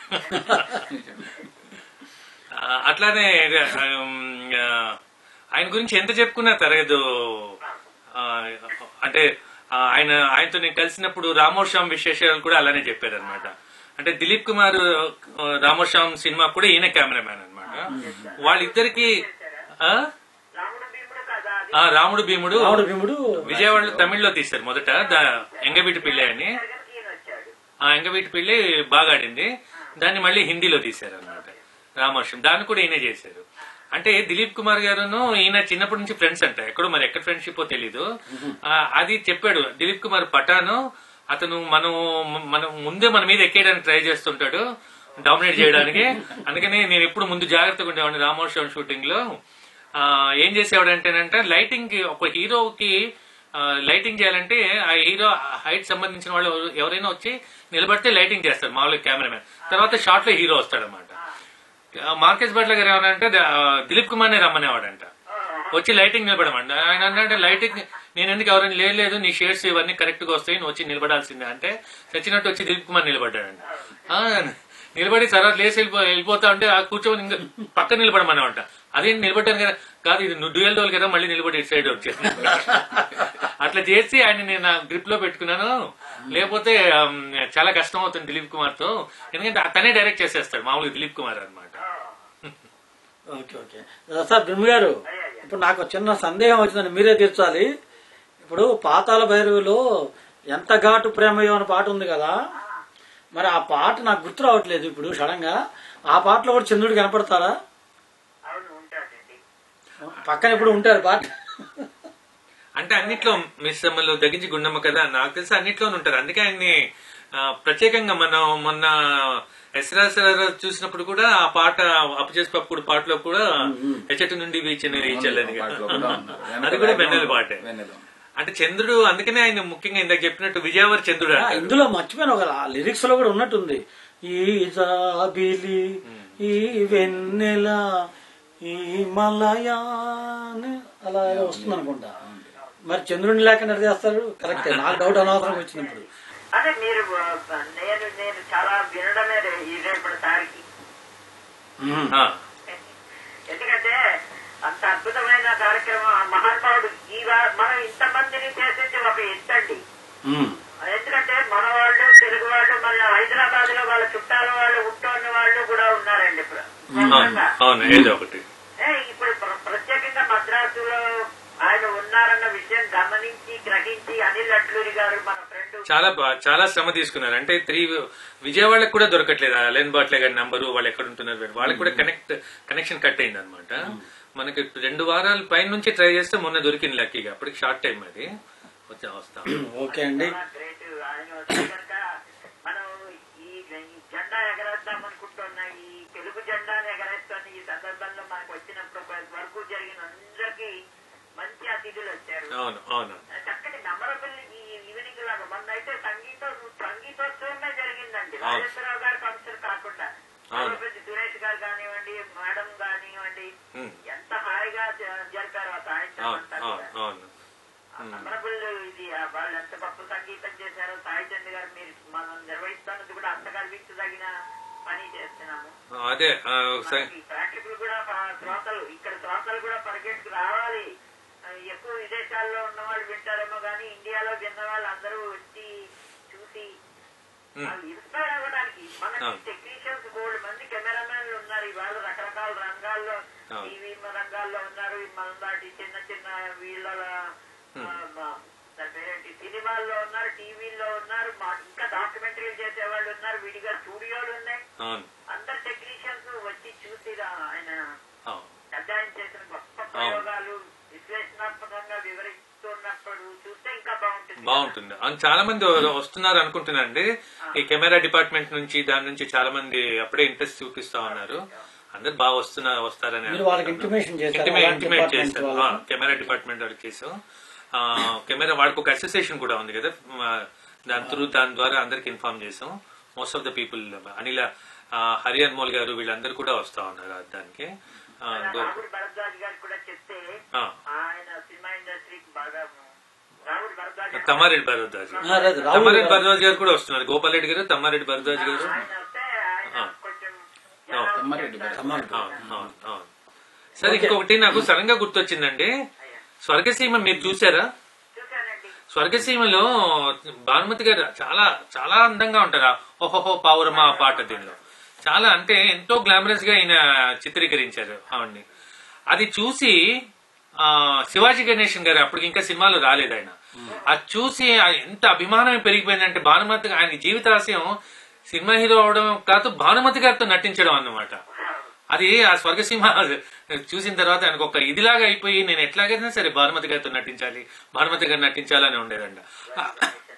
ఆ, అట్లానే ఉమ్, ఆ, ఆయన గురించి ఎంత చెప్పుకున్నా తరగదు ఆ, అంటే ఆ, ఆయన ఆయనతో నేను కలిసినప్పుడు రామోశ్యామ్ విశేషాలు కూడా అలానే చెప్పారు అనమాట అంటే దిలీప్ కుమార్ ఆ, రామోశ్యామ్ సినిమా కూడా ఈయన కెమెరామ్యాన్ అనమాట వాళ్ళిద్దరికి ఆ? రాముడు భీముడు కదా అది ఆ, రాముడు భీముడు రాముడు భీముడు విజయవాడలో తమిళ్లో తీశారు మొదట దా- ఎంగవీటి పిల్ల అని ఈయన వచ్చాడు ఆ ఎంగవీటి పెళ్లి బాగా ఆడింది దాన్ని మళ్ళీ హిందీలో తీశారు అనమాట రామోషం దాన్ని కూడా ఈయన చేశారు అంటే దిలీప్ కుమార్ గారును ఈయన చిన్నప్పటి నుంచి ఫ్రెండ్స్ అంట ఎక్కడో మరి ఎక్కడ ఫ్రెండ్షిప్ తెలీదు ఆ, అది చెప్పాడు దిలీప్ కుమార్ పటాను అతను మనం మనం ముందే మన మీద ఎక్కేయడానికి ట్రై చేస్తుంటాడు డామినేట్ చేయడానికి అందుకని నేను ఎప్పుడు ముందు జాగ్రత్తగా ఉండేవాడిని రామోత్సవం షూటింగ్ లో ఆ, ఏం చేసేవాడంటేనంట లైటింగ్ కి ఒక హీరోకి ఆ, లైటింగ్ చేయాలంటే ఆ హీరో హైట్ సంబంధించిన వాళ్ళు ఎవరైనా వచ్చి నిలబడితే లైటింగ్ చేస్తారు మామూలుగా కెమెరామెన్ తర్వాత షార్ట్ లో హీరో వస్తాడనమాట మార్కెస్ బట్ల గారు ఏమనంటే దిలీప్ కుమార్ నే రమ్మనేవాడంట వచ్చి లైటింగ్ నిలబడమంట ఆయన అంటే లైటింగ్ నేను ఎందుకు ఎవరైనా లేదు లేదు నీ షేడ్స్ ఇవన్నీ కరెక్ట్ గా వస్తాయి నువ్వు వచ్చి నిలబడాల్సిందే అంటే చచ్చినట్టు వచ్చి దిలీప్ కుమార్ నిలబడ్డాడంట ఆ, నిలబడి తర్వాత లేచి వెళ్ళిపో వెళ్ళిపోతా ఉంటే ఆ కూర్చొని ఇంకా పక్కన నిలబడమనేవంట అదేంటి నిలబడ్డాను కదా కాదు ఇది నువ్వు డ్యూయల్ డోల్ కదా మళ్ళీ నిలబడి ఇటు సైడ్ వచ్చేది అట్లా చేసి ఆయన నేను నా గ్రిప్ లో పెట్టుకున్నాను లేకపోతే ఆమ్, చాలా కష్టం అవుతుంది దిలీప్ కుమార్ తో ఎందుకంటే అతనే డైరెక్ట్ చేసేస్తాడు మామూలుగా దిలీప్ కుమార్ అనమాట ఓకే ఓకే సార్ బ్రహ్మ గారు ఇప్పుడు నాకు ఒక చిన్న సందేహం వచ్చిందని మీరే తీర్చాలి ఇప్పుడు పాతాల భైరవిలో ఎంత ఘాటు ప్రేమయో అనే పాట ఉంది కదా మరి ఆ పాట నాకు గుర్తు రావట్లేదు ఇప్పుడు సడన్ గా ఆ పాటలో కూడా చంద్రుడు కనపడతారా అవును ఉంటాడండి పక్కన ఇప్పుడు ఉంటారు పాట అంటే అన్నిట్లో మిస్ అమ్మలు దగించి గుండమ్మ కదా నాకు తెలిసి అన్నిట్లోనే ఉంటారు అందుకే ఆయన్ని ఆ, ప్రత్యేకంగా మనం మొన్న ఎస్రాసరావు చూసినప్పుడు కూడా ఆ పాట అప్పు చేసి పప్పుడు పాటలో కూడా హెచ్చటి నుండి వీచిన రీచల్లని పాటలో కూడా ఉన్నారు. అది కూడా వెన్నెల పాటే వెన్నెల. అంటే చంద్రుడు అందుకనే ఆయన ముఖ్యంగా ఇందాక చెప్పినట్టు విజయవాడ చంద్రుడు ఆ, అంటారు ఇందులో మర్చిపోయిన ఒక లిరిక్స్ లో కూడా ఉన్నట్టుంది ఈ జాబిలి ఈ వెన్నెల ఈ మలయాన్ అలా వస్తుంది అనుకుంటా మరి చంద్రుని లేకుండా ఎట్లా చేస్తారు కరెక్టే నాకు డౌట్ అనవసరం వచ్చినప్పుడు అదే మీరు ఆ, నేను నేను చాలా వినడమే రే- ఈ రేపటి తారీఖు ఆ, ఎందుకంటే అంత అద్భుతమైన కార్యక్రమం ఆ మహానుభావుడు ఈ వా- మనం ఇంతమందిని చేసేది ఒక ఎత్తండి ఉమ్. ఎందుకంటే మన వాళ్ళు తెలుగు వాళ్ళు వాళ్ళు మన హైదరాబాద్ లో వాళ్ళ చుట్టాల వాళ్ళు ఉంటున్న వాళ్ళు కూడా ఉన్నారండి ఇప్పుడు అవును అవును ఏదో ఒకటి ఏ, ఇప్పుడు ప్ర- ప్రత్యేకంగా మద్రాసులో ఆయన ఉన్నారన్న విషయం గమనించి గ్రహించి అనిల్ అట్లూరి గారు మన ఫ్రెండ్ చాలా బా- చాలా శ్రమ తీసుకున్నారు అంటే త్రీ విజయవాడకి కూడా దొరకట్లేదు అలెన్ బాట్లే గారి నంబరు వాళ్ళు ఎక్కడ ఉంటున్నారు వాళ్ళకి కూడా కనెక్ట్ కనెక్షన్ కట్ అయింది అనమాట మనకి రెండు వారాల పైన నుంచి ట్రై చేస్తే మొన్న దొరికింది లక్కీగా అప్పటికి షార్ట్ టైం అది వచ్చా వస్తాం ఓకే అండి గ్రేట్ ఆయన వస్తే కనుక మనం ఈ ఈ జెండా ఎగరేద్దాం అనుకుంటున్న ఈ తెలుగు జెండాని ఎగరేస్తున్న ఈ సందర్భంలో మనకు వచ్చినప్పుడు కొంత వరకు జరిగిన అందరికీ మంచి అతిథులు వచ్చారు అవును అవును చక్కటి మెమరబుల్ ఈ ఈవినింగ్ లాగా మొన్న అయితే సంగీత సంగీతోత్సవమే జరిగిందండి అవును. రాజేశ్వరరావు గారి ఫంక్షన్ కాకుండా అవును. తిరుపతి సురేష్ గారు కానివ్వండి మేడం కానివ్వండి ఉమ్. ఎంత హాయిగా జ- జరిపారు ఆ సాయంత్రం అవును అంతా అవును కూడా. అవును మెమరబుల్ ఇది ఆ వాళ్ళు ఎంత గొప్ప సంగీతం చేశారో సాయి చంద్ గారు మీరు మనం నిర్వహిస్తున్నది కూడా అంత గర్వించదగిన పని చేస్తున్నాము అదే ఆ, ఒకసారి మనకి ప్రేక్షకులు కూడా ప- శ్రోతలు ఇక్కడ శ్రోతలు కూడా పరిగెట్టుకు రావాలి ఆ, ఎక్కువ విదేశాల్లో ఉన్న వాళ్ళు వింటారేమో కానీ ఇండియాలో విన్న వాళ్ళు అందరూ వచ్చి చూసి ఉమ్. వాళ్ళు ఇన్స్పైర్ అవ్వడానికి మనకి అవును. టెక్నీషియన్స్ బోర్డు మంది కెమెరామెన్లు ఉన్నారు ఇవాళ రకరకాల రంగాల్లో అవును. టీవీ రంగాల్లో ఉన్నారు మన దాటి చిన్న చిన్న వీళ్ళ ఆ, మా- దాని పేరేంటి సినిమాల్లో ఉన్నారు టీవీల్లో ఉన్నారు మా- ఇంకా డాక్యుమెంటరీలు చేసేవాళ్ళు ఉన్నారు విడిగా స్టూడియోలు ఉన్నాయి అవును అందరు టెక్నీషియన్స్ వచ్చి చూసి రా- ఆయన అవును పెద్ద ఆయన చేసిన గొప్ప ప్రయోగాలు విశ్లేషణాత్మకంగా వివరిస్తున్నప్పుడు చూస్తే ఇంకా బాగుంటుంది బాగుంటుంది అవును చాలా మంది వస్తున్నారు అనుకుంటున్నాండి ఈ కెమెరా డిపార్ట్మెంట్ నుంచి దాని నుంచి చాలా మంది అప్పుడే ఇంట్రెస్ట్ చూపిస్తా ఉన్నారు అందరు బాగా వస్తున్నారు వస్తారని మీరు వాళ్ళకి intimation చేశారా? ఇంటిమేట్ అలాంటి ఇంటిమేట్ department చేశారు వాళ్ళకి? ఆ, కెమెరా డిపార్ట్మెంట్ వాళ్ళకి చేసాం ఆ, కెమెరా వాడికి ఒక అసోసియేషన్ కూడా ఉంది కదా ఆ, దాని త్రూ దాని ద్వారా అందరికి ఇన్ఫార్మ్ చేసాం మోస్ట్ ఆఫ్ ద పీపుల్ అనిల ఆ, హరి అన్మోల్ గారు వీళ్ళందరూ కూడా వస్తా ఉన్నారు దానికి ఆ, గో- రాహుల్ భరద్వాజ్ గారు కూడా చెప్తే ఆ. ఆయన సినిమా ఇండస్ట్రీకి బాగా రాహుల్ భరద్వాజ్ గారు తమ్మారెడ్డి భరద్వాజ్ ఆ, లేదు, రాహుల్ తమ్మారెడ్డి గారు- భరద్వాజ్ గారు కూడా వస్తున్నారు గోపాల్ రెడ్డి గారు తమ్మారెడ్డి భరద్వాజ్ గారు ఆయన వస్తే ఆయన ఆ. కొంచెం ఆ. తమ్మారెడ్డి గారు. సమానం. అవును, అవును, అవును. సరే ఇంకొకటి నాకు సడన్ గా గుర్తొచ్చిందండి స్వర్గసీమ మీరు చూసారా చూశానండి స్వర్గసీమలో భానుమతి గారు చాలా చాలా అందంగా ఉంటారు ఆ ఓహోహో పావురమా ఆ పాట దీనిలో చాలా అంటే ఎంతో గ్లామరస్ గా ఈయన చిత్రీకరించారు ఆవిడ్ని అది చూసి ఆ శివాజీ గణేషన్ గారు అప్పటికి ఇంకా సినిమాలో రాలేదు ఆయన అది చూసి ఆ ఎంత అభిమానం పెరిగిపోయిందంటే భానుమతి ఆయన జీవితాశయం సినిమా హీరో అవడం కాదు భానుమతి గారితో నటించడం అన్నమాట అది ఆ స్వర్గసీమ చూసిన తర్వాత ఆయనకు ఒక ఇదిలాగా అయిపోయి నేను ఎట్లాగైనా సరే భానుమతి గారితో నటించాలి భానుమతి గారు నటించాలని ఉండేదంట ఆ-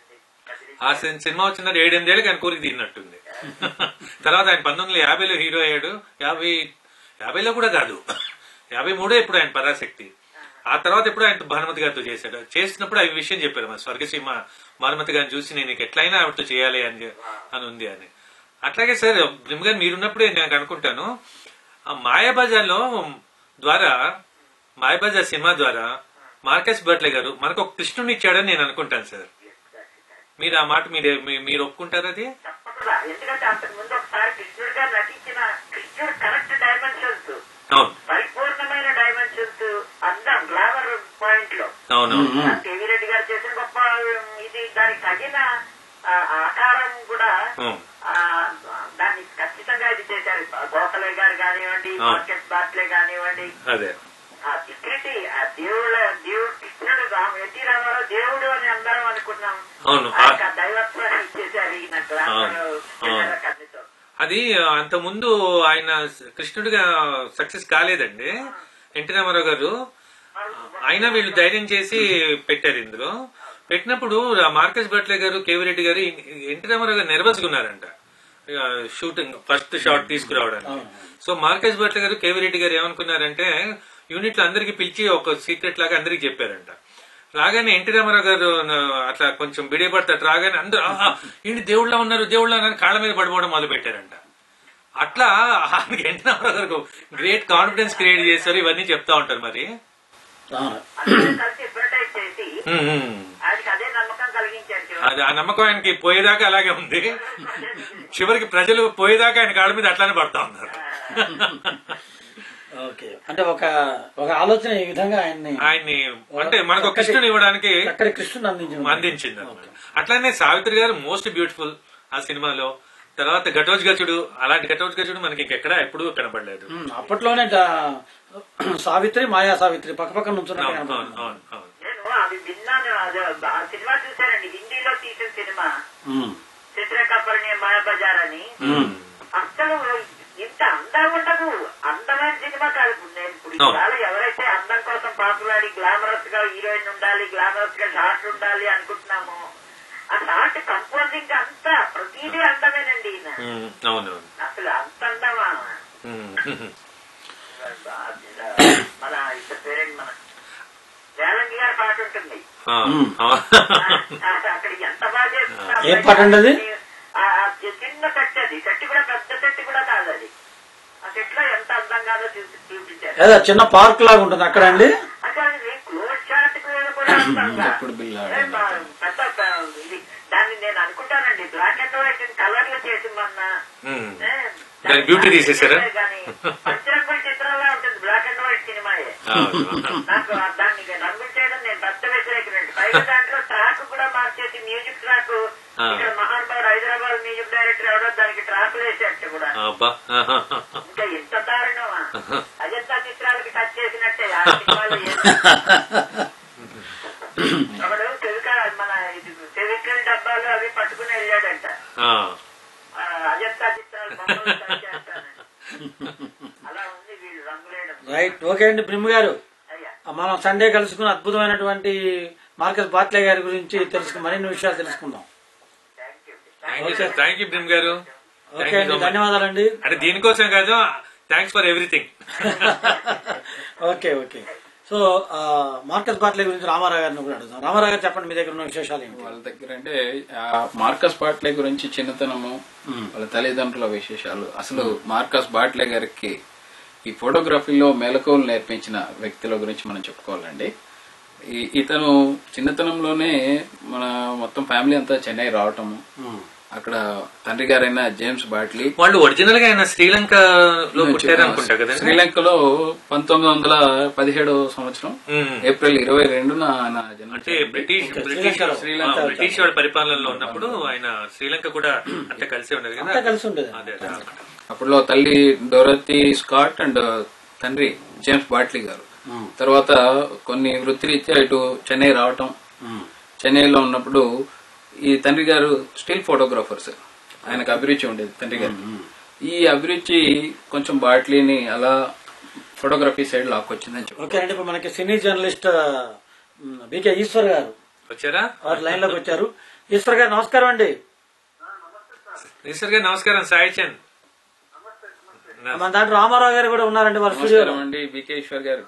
ఆ సిన్- సినిమా వచ్చిన ఏడెనిమిదేళ్ళకి ఆయన కోరిక తీరినట్టుంది తర్వాత ఆయన పంతొమ్మిది వందల యాభైలో హీరో అయ్యాడు యాభై యాభైలో కూడా కాదు యాభై మూడో ఇప్పుడు ఆయన పరాశక్తి ఆ తర్వాత ఎప్పుడు ఆయన భానుమతి గారితో చేశాడు చేసినప్పుడు ఆ విషయం చెప్పారు మా స్వర్గసీమ భానుమతి గారిని చూసి నేను నీకు ఎట్లయినా ఆవిడతో చేయాలి అని చె- అని ఉంది అని అట్లాగే సార్ బ్రిమ్ గారు మీరున్నప్పుడే నేను అనుకుంటాను ఆ మాయాబజార్లో ద్వారా మాయాబజార్ సినిమా ద్వారా మార్కస్ బట్లే గారు మనకు ఒక కృష్ణుని ఇచ్చాడని నేను అనుకుంటాను సార్ మీరు ఆ మాట మీరు మీ- మీరు ఒప్పుకుంటారు అది తప్పకుండా ఎందుకంటే అంతకు ముందు ఒకసారి కృష్ణుడు గారు నటించిన కృష్ణుడు కరెక్ట్ డైమెన్షన్స్ అవును పరిపూర్ణమైన డైమెన్షన్స్ అందం గ్లామర్ పాయింట్ లో అవును కేవీ రెడ్డి గారు చేసిన గొప్ప ఇది దానికి తగిన ఆ, ఆకారం కూడా అవును. ఆ, దాన్ని ఖచ్చితంగా ఇది చేశారు గోఖలే గారు కానివ్వండి ఆ. మార్కెట్ బాట్లే కానివ్వండి అదే ఆ డిగ్నిటీ ఆ దేవుళ్ళ దేవుడు కృష్ణుడు రామ ఎన్టీ రామారావు దేవుడు అని అందరం అనుకున్నాం అవును. ఆ యొక్క దైవత్వాన్ని ఇచ్చేసారు ఈయన గ్లామర్ అవును. కన్నుతో అది అంత ముందు ఆయన కృష్ణుడిగా సక్సెస్ కాలేదండి ఎన్టీ రామారావు గారు అయినా వీళ్ళు ధైర్యం చేసి పెట్టారు ఇందులో పెట్టినప్పుడు ఆ మార్కస్ బట్లే గారు కేవీ రెడ్డి గారు ఎన్టీ రామారావు గారు నెరవేర్చుకున్నారంట షూటింగ్ ఫస్ట్ షాట్ తీసుకురావడానికి సో మార్కస్ బట్లే గారు కేవీ రెడ్డి గారు ఏమనుకున్నారంటే యూనిట్ లో అందరికి పిలిచి ఒక సీక్రెట్ లాగా అందరికి చెప్పారంట రాగానే ఎన్టీ రామారావు గారు ఆ, అట్లా కొంచెం బిడిపడతాడు రాగానే అందరూ "ఆహా, ఏంటి దేవుళ్ళ ఉన్నారు దేవుళ్ళ ఉన్నారు కాళ్ళ మీద పడిపోవడం మొదలు పెట్టారంట అట్లా ఆయనకి ఎన్టీ రామారావు గారు గ్రేట్ కాన్ఫిడెన్స్ క్రియేట్ చేశారు ఇవన్నీ చెప్తా ఉంటారు మరి అవును. అందరం కలిసి అడ్వర్టైజ్ చేసి ఉమ్, ఉమ్. ఆయనకి అదే నమ్మకం కలిగించారు చివరికి. అది ఆ నమ్మకం ఆయనకి పోయేదాకా అలాగే ఉంది చివరికి ప్రజలు పోయేదాకా ఆయన కాళ్ళ మీద అట్లానే పడతా ఉన్నారు ఓకే అంటే ఒక ఒక ఆలోచన ఈ విధంగా ఆయన్ని ఆయన్ని అంటే మనకు ఒక కృష్ణుని ఇవ్వడానికి చక్కటి కృష్ణుని అందించింది అందించింది అన్నమాట. అట్లానే సావిత్రి గారు మోస్ట్ బ్యూటిఫుల్ ఆ సినిమాలో తర్వాత ఘటోజ్ గచుడు అలాంటి ఘటోజ్ గచుడు మనకి ఇంకెక్కడ ఎప్పుడూ కనపడలేదు ఉమ్, అప్పట్లోనే దా- సావిత్రి మాయా సావిత్రి పక్క పక్కన నుంచున్నట్టు అవును అవును కనపడుతుంది. అవును అవును నేను అది విన్నాను అది ఆ సినిమా చూశానండి హిందీలో తీసిన సినిమా ఉమ్, చిత్రకపర్ణి మాయాబజార్ అని ఉమ్. అసలు ఇంత అందం ఉండదు అందమైన సినిమా కాదు ఇప్పుడు నేను ఇప్పుడు అవును. ఇవాళ ఎవరైతే అందం కోసం పాపులాడి గ్లామరస్ గా హీరోయిన్ ఉండాలి గ్లామరస్ గా షార్ట్ ఉండాలి అనుకుంటున్నామో ఆ షార్ట్ కంపోజింగ్ అంతా ప్రతిదీ అందమేనండి ఈయన ఉమ్, అవును అవును అసలు అంత అందమా ఉమ్. మన ఇద్దరు పేరెంట్ మన రేలంగి గారి పాట ఉంటుంది ఆ, ఉమ్. అవును. అక్కడ ఎంత బాగా చేస్తున్నారు ఏం పాట అండి అది? ఆ ఆ చిన్న సెట్ అది సెట్ కూడా పెద్ద సెట్ కూడా కాదు అది ఆ సెట్ లో ఎంత అందంగానో చూపి చూపించారు ఏదో చిన్న పార్క్ లాగా ఉంటుంది అక్కడ అండి అంటే అది క్లోజ్ షాట్ కూడా అందంగా ఎప్పుడు బిల్ ఆడాలి? ఏ బా- పెద్ద పెద్ద ఇది దాన్ని నేను అనుకుంటానండి బ్లాక్ అండ్ వైట్ కలర్ లో చేసి మొన్న ఉమ్. ఏ, దాని బ్యూటీ తీసేశారా? కానీ పంచరంగుల చిత్రంలా ఉంటుంది బ్లాక్ అండ్ వైట్ సినిమాయే అవును. నాకు ఆ దాన్ని రంగులు చేయడం నేను పెద్ద వ్యతిరేకనండి పైగా దాంట్లో ట్రాక్ కూడా మార్చేసి మ్యూజిక్ ట్రాక్ ఆ. ఇక్కడ మహానుభావుడు హైదరాబాద్ మ్యూజిక్ డైరెక్టర్ ఎవరో దానికి ట్రాకులు వేసేట కూడా అబ్బా ఇంకా ఇంత దారుణమా అజంతా చిత్రాలకి టచ్ చేసినట్టే ఆ సినిమాలో ఏం- ఒకడు చెవిక మన ఇది చెవికల్ డబ్బాలు అవి పట్టుకుని వెళ్ళాడంట ఆ. ఆ అజంతా చిత్రాలు బొమ్మలు touch చేస్తానని. అలా ఉంది వీళ్ళు రంగులేయడం రైట్ ఓకే అండి బ్రహ్మ గారు అయ్యా మనం సండే కలుసుకుని అద్భుతమైనటువంటి మార్కస్ బాట్లే గారి గురించి తెలుసుకు మరిన్ని విషయాలు తెలుసుకుందాం thank you thank you thank you బ్రిమ్ గారు Thank ఓకే you అండి so much. ధన్యవాదాలండి అంటే దీనికోసం కాదు thanks for everything okay okay so ఆ, మార్కస్ బాట్లే గురించి రామారావు గారిని కూడా అడుగుదాం రామారావు గారు చెప్పండి మీ దగ్గర ఉన్న విశేషాలు ఏంటి వాళ్ళ దగ్గర అంటే ఆ మార్కస్ బాట్లే గురించి చిన్నతనము వాళ్ళ తల్లిదండ్రుల విశేషాలు అసలు మార్కస్ బాట్లే గారికి ఈ ఫోటోగ్రఫీలో మెలకువలు నేర్పించిన వ్యక్తుల గురించి మనం చెప్పుకోవాలండి ఈ- ఇతను చిన్నతనంలోనే మన మొత్తం ఫ్యామిలీ అంతా చెన్నై రావటము అక్కడ తండ్రి గారైన జేమ్స్ బాట్లీ వాళ్ళు ఒరిజినల్ గా ఆయన శ్రీలంకలో పుట్టారు అనుకుంటా కదండి శ్రీలంకలో పంతొమ్మిది వందల పదిహేడవ సంవత్సరం ఉమ్. ఏప్రిల్ ఇరవై రెండున ఆయన అంటే జన్మించారు బ్రిటిష్ ఇంకా బ్రిటిష్ శ్రీలంకలో. శ్రీలంక బ్రిటిష్ వాళ్ళ పరిపాలనలో ఉన్నప్పుడు ఆయన శ్రీలంక కూడా అంత కలిసి ఉండదు అంతా కదా కలిసి ఉండేది అదే అదే. అప్పుడులో తల్లి డోరతి స్కాట్ అండ్ తండ్రి జేమ్స్ బాట్లీ గారు తర్వాత కొన్ని వృత్తిరీత్యా ఇటు చెన్నై రావటం చెన్నైలో ఉన్నప్పుడు ఈ తండ్రి గారు స్టిల్ ఫోటోగ్రాఫర్స్ ఆయనకు అభిరుచి ఉండేది తండ్రి గారికి ఈ అభిరుచి కొంచెం బాట్లీని అలా ఫోటోగ్రఫీ సైడ్ లాక్కొచ్చిందని చెప్పారు ఓకే అండి ఇప్పుడు మనకి సినీ జర్నలిస్ట్ బీకే ఈశ్వర్ గారు వచ్చారా వారు లైన్ లోకి వచ్చారు ఈశ్వర్ గారు నమస్కారం అండి ఈశ్వర్ గారు నమస్కారం సాయి చంద్ మన దాంట్లో రామారావు గారు కూడా ఉన్నారండి వారి స్టూడియోలో నమస్కారం అండి బికే ఈశ్వర్ గారు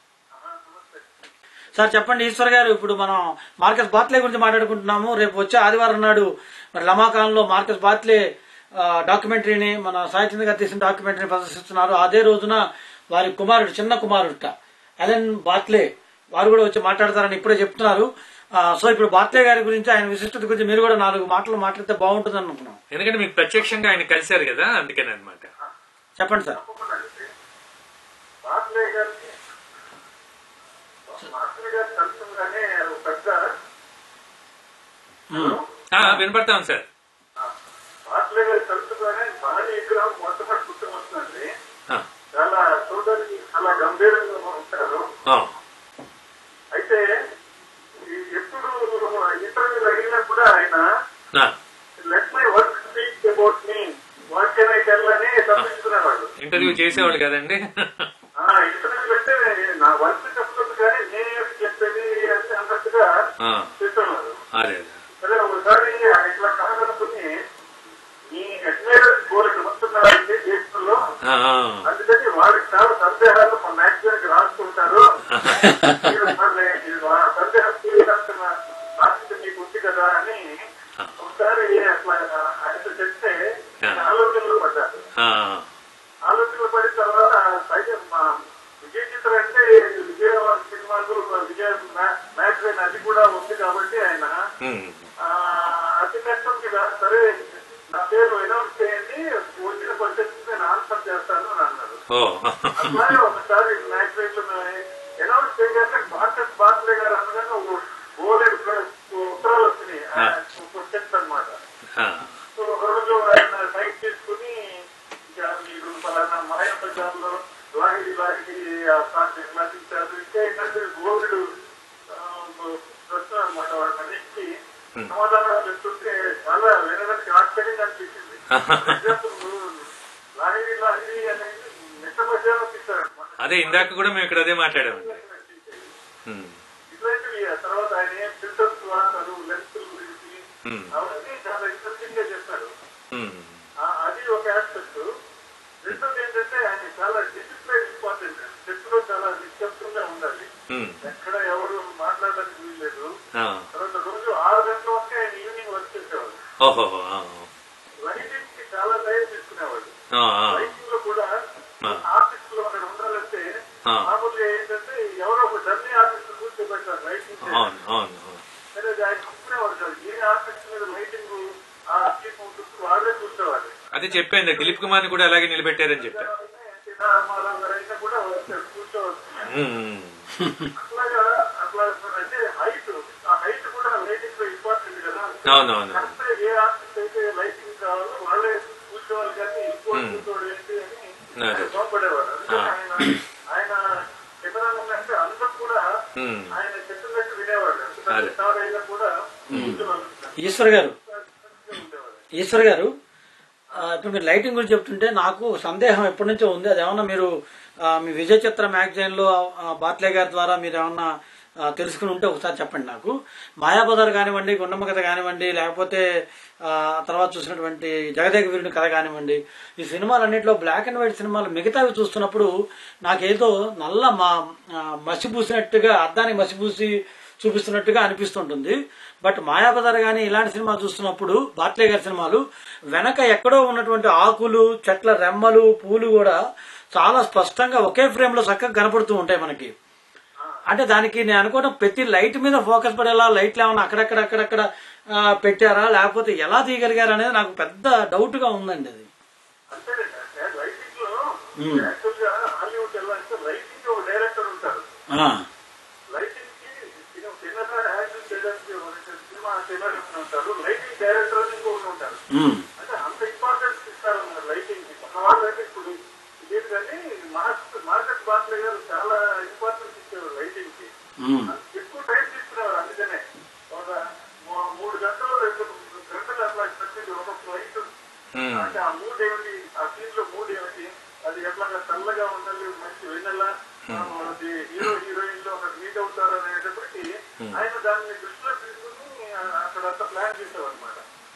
సార్ చెప్పండి ఈశ్వర్ గారు ఇప్పుడు మనం మార్కస్ బాత్లే గురించి మాట్లాడుకుంటున్నాము రేపు వచ్చే ఆదివారం నాడు మరి లమాకాలంలో మార్కస్ బాత్లే ఆ, డాక్యుమెంటరీని మన సాహిత్య గారు తీసిన డాక్యుమెంటరీని ప్రదర్శిస్తున్నారు అదే రోజున వారి కుమారుడు చిన్న కుమారుట అలెన్ బాత్లే వారు కూడా వచ్చి మాట్లాడతారని ఇప్పుడే చెప్తున్నారు ఆ, సో ఇప్పుడు బాత్లే గారి గురించి ఆయన విశిష్టత గురించి మీరు కూడా నాలుగు మాటలు మాట్లాడితే బాగుంటుంది అనుకున్నాం ఎందుకంటే మీకు ప్రత్యక్షంగా ఆయన కలిశారు కదా అందుకని అనమాట చెప్పండి సార్ బాత్లే గారికి బాత్లే గారి తలుచుగానే ఒక పెద్ద వినపడతాం సార్ బాత్లే గారి తలుచుగానే భారీ విగ్రహం మొట్టమొదటి పుట్టుకు వస్తుంది ఆ, చాలా చూడడానికి చాలా గంభీరంగా ఉంటారు ఆ, అయితే ఈ ఎప్పుడు ఇంటర్వ్యూలు అడిగినా కూడా ఆయన ఆ. Let my work speak about me what can I tell అని తప్పించుకునేవాడు ఇంటర్వ్యూ చేసేవాళ్ళు కదండి ఆ ఇంటర్వ్యూలు అంటే నా వర్క్ చెప్తుంది కానీ నేను చెప్పేది అంటే అన్నట్టుగా ఆ, చెప్తున్నారు అదే అదే. సరే ఒకసారి ఆయన ఇట్లా కాదనుకుని ఈ అడ్మైరల్ బోర్డు వస్తున్నారంటే దేశంలో ఆ, ఆ. అందుకని వాళ్ళకి చాలా సందేహాలు మా మ్యాగజైన్ కి రాస్తుంటారు మీరు మరి ఇది ఆ సందేహం తీరాల్సిన బాధ్యత మీకు ఉంది కదా అని ఒకసారి అట్లా ఆయన చెప్తే ఆయన ఆలోచనలు పడ్డారు ఆ, ఆలోచనలు పడిన తర్వాత పైగా మా విజయ చిత్రం అంటే విజయవాడ సినిమాలు విజయ మ్యాగజైన్ అది కూడా ఉంది కాబట్టి ఆయన ఉమ్. ఆ, అతి కష్టం కదా సరే నా పేరు అనౌన్స్ చేయండి వచ్చిన క్వశ్చన్స్ నేను ఆన్సర్ చేస్తాను అని అన్నారు ఓ అట్లాగే ఒకసారి మ్యాగజైన్ అనౌన్స్ చేయగానే భారత బాత్లే గారు అనగానే ఓ- ఓలేడు ఉత్తరాలు వచ్చినాయి క్వశ్చన్స్ అనమాట ఆ, సో ఒక రోజు ఆయన సైట్ తీసుకుని ఇక మీరు ఫలానా మాయ ప్రజాల్లో లాగిడి లాగిడి ఆ పాట ఎట్లా తీశారు ఇంకా ఏంటంటే గోల్డ్ ప్రశ్న అనమాట వాళ్ళ మనిషికి సమాధానాలు చెప్తుంటే చాలా వినడానికి ఆశ్చర్యంగా అనిపించింది ఎగ్జాంపుల్ లాగిడి లాగిడి అనేది మిట్ట మధ్యాహ్నం తీశారు అనమాట అదే ఇందాక కూడా మేము ఇక్కడ అదే మాట్లాడామండి ఉమ్, ఇట్లాంటివి ఆ తర్వాత ఆయన ఏం ఫిల్టర్స్ వాడతారు లెన్స్ గురించి ఉమ్, అవన్నీ చాలా ఇంట్రెస్టింగ్ గా చెప్పారు ఉమ్, ఆ, అది ఒక ఆస్పెక్ట్ రెండోది ఏంటంటే ఆయన చాలా డిసిప్లైన్ ఇంపార్టెంట్ చెట్టులో చాలా నిశ్శబ్దంగా ఉండాలి ఉమ్, ఎక్కడ ఎవరు మాట్లాడడానికి వీల్లేదు ఆ, తర్వాత రోజు ఆరు గంటల వరకు ఆయన ఈవినింగ్ వర్క్ చేసేవాడు ఓహో ఆ, లైటింగ్ కి చాలా టైం తీసుకునేవాడు ఆ, ఆ, లైటింగ్ లో కూడా ఆ. ఆర్టిస్ట్ లో అక్కడ ఉండాలంటే ఆ. మామూలుగా ఏంటంటే ఎవరో ఒక డమ్మీ ఆర్టిస్ట్ కూర్చోబెట్టారు లైటింగ్ అవును అవును అవును. సరే ఆయన కూర్చునేవాడు కాదు ఏ ఆర్టిస్ట్ మీద లైటింగ్ ఆ స్కీమ్ ఉంటుంది వాళ్ళే కూర్చోవాలి అదే చెప్పాను దిలీప్ కుమార్ ని కూడా అలాగే నిలబెట్టారని చెప్పారు రామారావు గారు అయినా కూడా వచ్చారు కూర్చోవచ్చు ఉమ్, అట్లాగా అట్లా అంటే హైట్ ఆ హైట్ కూడా లైటింగ్ లో ఇంపార్టెంట్ కదా అవును అవును కరెక్ట్ ఏ ఆర్టిస్ట్ అయితే లైటింగ్ కావాలో వాళ్ళే కూర్చోవాలి కానీ ఇంకో కూర్చోడు ఏంటి అని అదే. కోపడేవారు అందుకని ఆ. ఆయన ఆయన కెమెరా అంటే అందరూ కూడా ఉమ్, ఆయన చెప్పినట్టు వినేవాడు అదే. ఎందుకంటే సార్ అయినా కూడా కూర్చోవాలి ఈశ్వర్ గారు ఉండేవారు ఈశ్వర్ గారు ఆ, ఇప్పుడు మీరు లైటింగ్ గురించి చెప్తుంటే నాకు సందేహం ఎప్పటి నుంచో ఉంది అది ఏమన్నా మీరు ఆ, మీ విజయ చిత్ర మ్యాగజైన్ లో ఆ, బాట్లే గారి ద్వారా మీరు ఏమన్నా ఆ, తెలుసుకుని ఉంటే ఒకసారి చెప్పండి నాకు మాయాబజార్ కానివ్వండి గుండమ్మ కథ కానివ్వండి లేకపోతే ఆ, తర్వాత చూసినటువంటి జగదేక వీరుని కథ కానివ్వండి ఈ సినిమాలన్నింటిలో బ్లాక్ అండ్ వైట్ సినిమాలు మిగతావి చూస్తున్నప్పుడు నాకేదో నల్ల మా ఆ, మసి పూసినట్టుగా అద్దానికి మసి పూసి చూపిస్తున్నట్టుగా అనిపిస్తుంటుంది బట్ మాయాబజార్ కానీ ఇలాంటి సినిమా చూస్తున్నప్పుడు బాట్లే గారి సినిమాలు వెనక ఎక్కడో ఉన్నటువంటి ఆకులు చెట్ల రెమ్మలు పూలు కూడా చాలా స్పష్టంగా ఒకే ఫ్రేమ్ లో చక్కగా కనపడుతూ ఉంటాయి మనకి అంటే దానికి నేను అనుకోవడం ప్రతి లైట్ మీద ఫోకస్ పడేలా లైట్లు ఏమైనా అక్కడక్కడ అక్కడక్కడ ఆ, పెట్టారా లేకపోతే ఎలా తీయగలిగారు అనేది నాకు పెద్ద డౌట్ గా ఉందండి అది అంతేనండి లైటింగ్ లో యాక్చువల్ గా హాలీవుడ్ ఎలా అంటే లైటింగ్ ఒక డైరెక్టర్ ఉంటారు ఆ, లైటింగ్ కి సినిమా సినిమా యాక్షన్ చేయడానికి ఒక సినిమా సినిమా ఉంటారు లైటింగ్ డైరెక్టర్ అని ఇంకొకరు ఉంటారు ఉమ్, అంటే అంత ఇంపార్టెన్స్ ఇస్తారు లైటింగ్ కి మన వాళ్ళైతే ఇప్పుడు లేదు కానీ మార్కెట్ మార్కెట్ బాట్లే గారు చాలా ఇంపార్టెన్స్ ఇచ్చారు లైటింగ్ కి ఉమ్, ఎక్కువ టైం తీసుకునేవారు అందుకనే ఒక మూ- మూడు గంటలు రెండు గంటలు అట్లా పెట్టింది ఒక ఫ్లైట్ ఉమ్, అంటే ఆ మూడ్ ఏమిటి ఆ సీన్ లో మూడ్ ఏమిటి అది ఎట్లాగా చల్లగా ఉండాలి మంచి వెన్నెల ఆ, అది హీరో హీరోయిన్ లో అక్కడ మీట్ అవుతారు అనేటప్పటికి ఆయన దాన్ని దృష్టిలో తీసుకుని ఆ, అక్కడ అంతా ప్లాన్ చేసేవారు అనమాట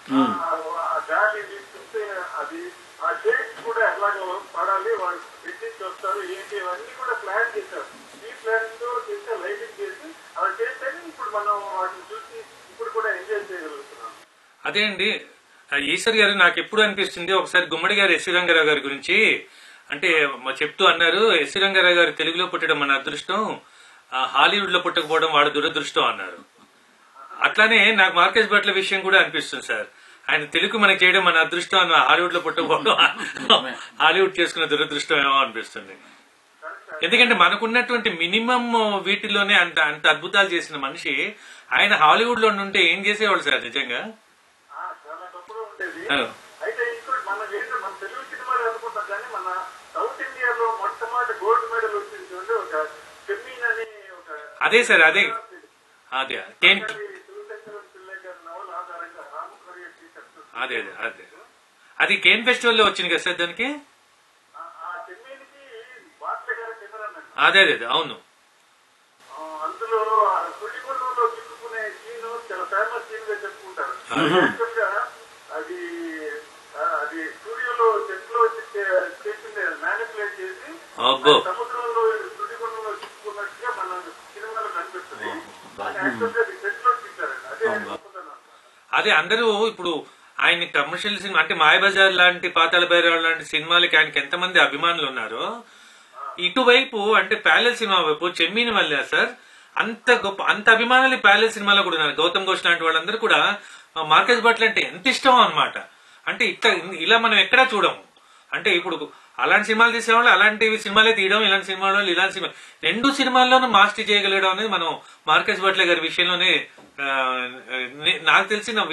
ఆ గాలి తీసుకుంటే అది ఆ షేడ్స్ కూడా ఎలాగో పడాలి వాళ్ళు ఎట్టించి వస్తారు ఏంటి ఇవన్నీ కూడా ప్లాన్ చేశారు ఈ ప్లాన్ తో చేస్తే లైటింగ్ చేసి అలా చేస్తేనే ఇప్పుడు మనం వాటిని చూసి ఇప్పుడు కూడా ఎంజాయ్ చేయగలుగుతున్నాం అదే అండి ఆ ఈశ్వర్ గారు నాకు ఎప్పుడు అనిపిస్తుంది ఒకసారి గుమ్మడి గారు ఎస్వి రంగారావు గారి గురించి అంటే మ- చెప్తూ అన్నారు ఎస్వి రంగారావు గారు తెలుగులో పుట్టడం మన అదృష్టం ఆ హాలీవుడ్ లో పుట్టకపోవడం వాడు దురదృష్టం అన్నారు అట్లానే నాకు మార్కెస్ భట్ల విషయం కూడా అనిపిస్తుంది సార్ ఆయన తెలుగు మనకి చేయడం మన అదృష్టం అన్న హాలీవుడ్ లో పుట్టకపోవడం హాలీవుడ్ చేసుకున్న దురదృష్టం ఏమో అనిపిస్తుంది ఎందుకంటే మనకున్నటువంటి మినిమం వీటిలోనే అంత అంత అద్భుతాలు చేసిన మనిషి ఆయన హాలీవుడ్ లో ఉంటే ఏం చేసేవాళ్ళు సార్ నిజంగా ఆ, చాలా తప్పుగా ఉండేది ఆ. అయితే ఇంకోటి మనం ఏంటో మన తెలుగు సినిమాలు అనుకుంటాం కానీ మన సౌత్ ఇండియాలో మొట్టమొదటి గోల్డ్ మెడల్ వచ్చింది చూడండి ఒక చెమ్మీన్ అని ఒక అదే సార్ అదే అదే కేన్ శివశంకరం పిల్లయ్య గారి నవల ఆధారంగా రామకర్య టీచర్స్ అదే అదే అదే అది కేన్ ఫెస్టివల్ లో వచ్చింది కదా సార్ దానికి ఆ చెమ్మీన్కి బాట్ల గారి కెమెరామెన్ అదే అదే అదే అవును ఆ, అందులో ఆ సుడిగుండంలో చిక్కుకునే సీన్ చాలా ఫేమస్ సీన్ గా చెప్పుకుంటారు Actual గా అది ఆ, అది స్టూడియోలో చెట్లో చేసింది మ్యానిపులేట్ చేసి అబ్బో సముద్రంలో సుడిగుండంలో చిక్కుకున్నట్టుగా మన సినిమాలో కనిపిస్తుంది యాక్చువల్ గా అది చెట్లో తీశారండి అదే గొప్పతనం. అదే అందరూ ఇప్పుడు ఆయన కమర్షియల్ సినిమా అంటే మాయబజార్ లాంటి పాతాళ భైరవ లాంటి సినిమాలకి ఆయనకి ఎంతమంది అభిమానులు ఉన్నారో ఇటువైపు అంటే ప్యాలెల్ సినిమా వైపు చెమ్మీని వల్ల సార్ అంత గొప్ప అంత అభిమానులు ప్యాలెల్ సినిమాలో కూడా ఉన్నారు గౌతమ్ ఘోష్ లాంటి వాళ్ళందరూ కూడా ఆ, మార్కెస్ భట్లు అంటే ఎంత ఇష్టం అన్నమాట అంటే ఇట్లా ఇలా మనం ఎక్కడా చూడము అంటే ఇప్పుడు అలాంటి సినిమాలు తీసేవాళ్ళు అలాంటివి సినిమాలే తీయడం ఇలాంటి సినిమాలు ఇలాంటి సినిమా రెండు సినిమాల్లోనూ మాస్టర్ చేయగలగడం అనేది మనం మార్కెస్ భట్ల గారి విషయంలోనే ఆ, నే- నాకు తెలిసిన వి-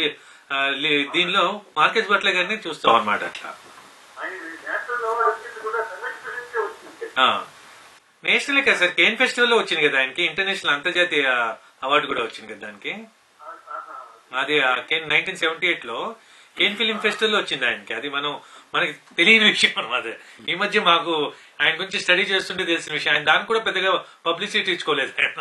ఆ, లే- దీనిలో మార్కెట్ బట్ల గారిని చూస్తాం అనమాట అట్లా ఆయన నేషనల్ అవార్డు వచ్చింది కూడా సెకండ్ ఫిలింకే వచ్చింది ఆ. నేషనల్ కదా సార్ కేన్ ఫెస్టివల్ లో వచ్చింది కదా ఆయనకి ఇంటర్నేషనల్ అంతర్జాతీయ అవార్డు కూడా వచ్చింది కదా దానికి అది కేన్ నైన్టీన్ సెవెంటీ ఎయిట్ లో కేన్ ఫిలిం ఫెస్టివల్ లో వచ్చింది ఆయనకి అది మనం మనకి తెలియని విషయం అనమాట ఈ మధ్య మాకు ఆయన గురించి స్టడీ చేస్తుంటే తెలిసిన విషయం ఆయన దానికి కూడా పెద్దగా పబ్లిసిటీ ఇచ్చుకోలేదు ఆయన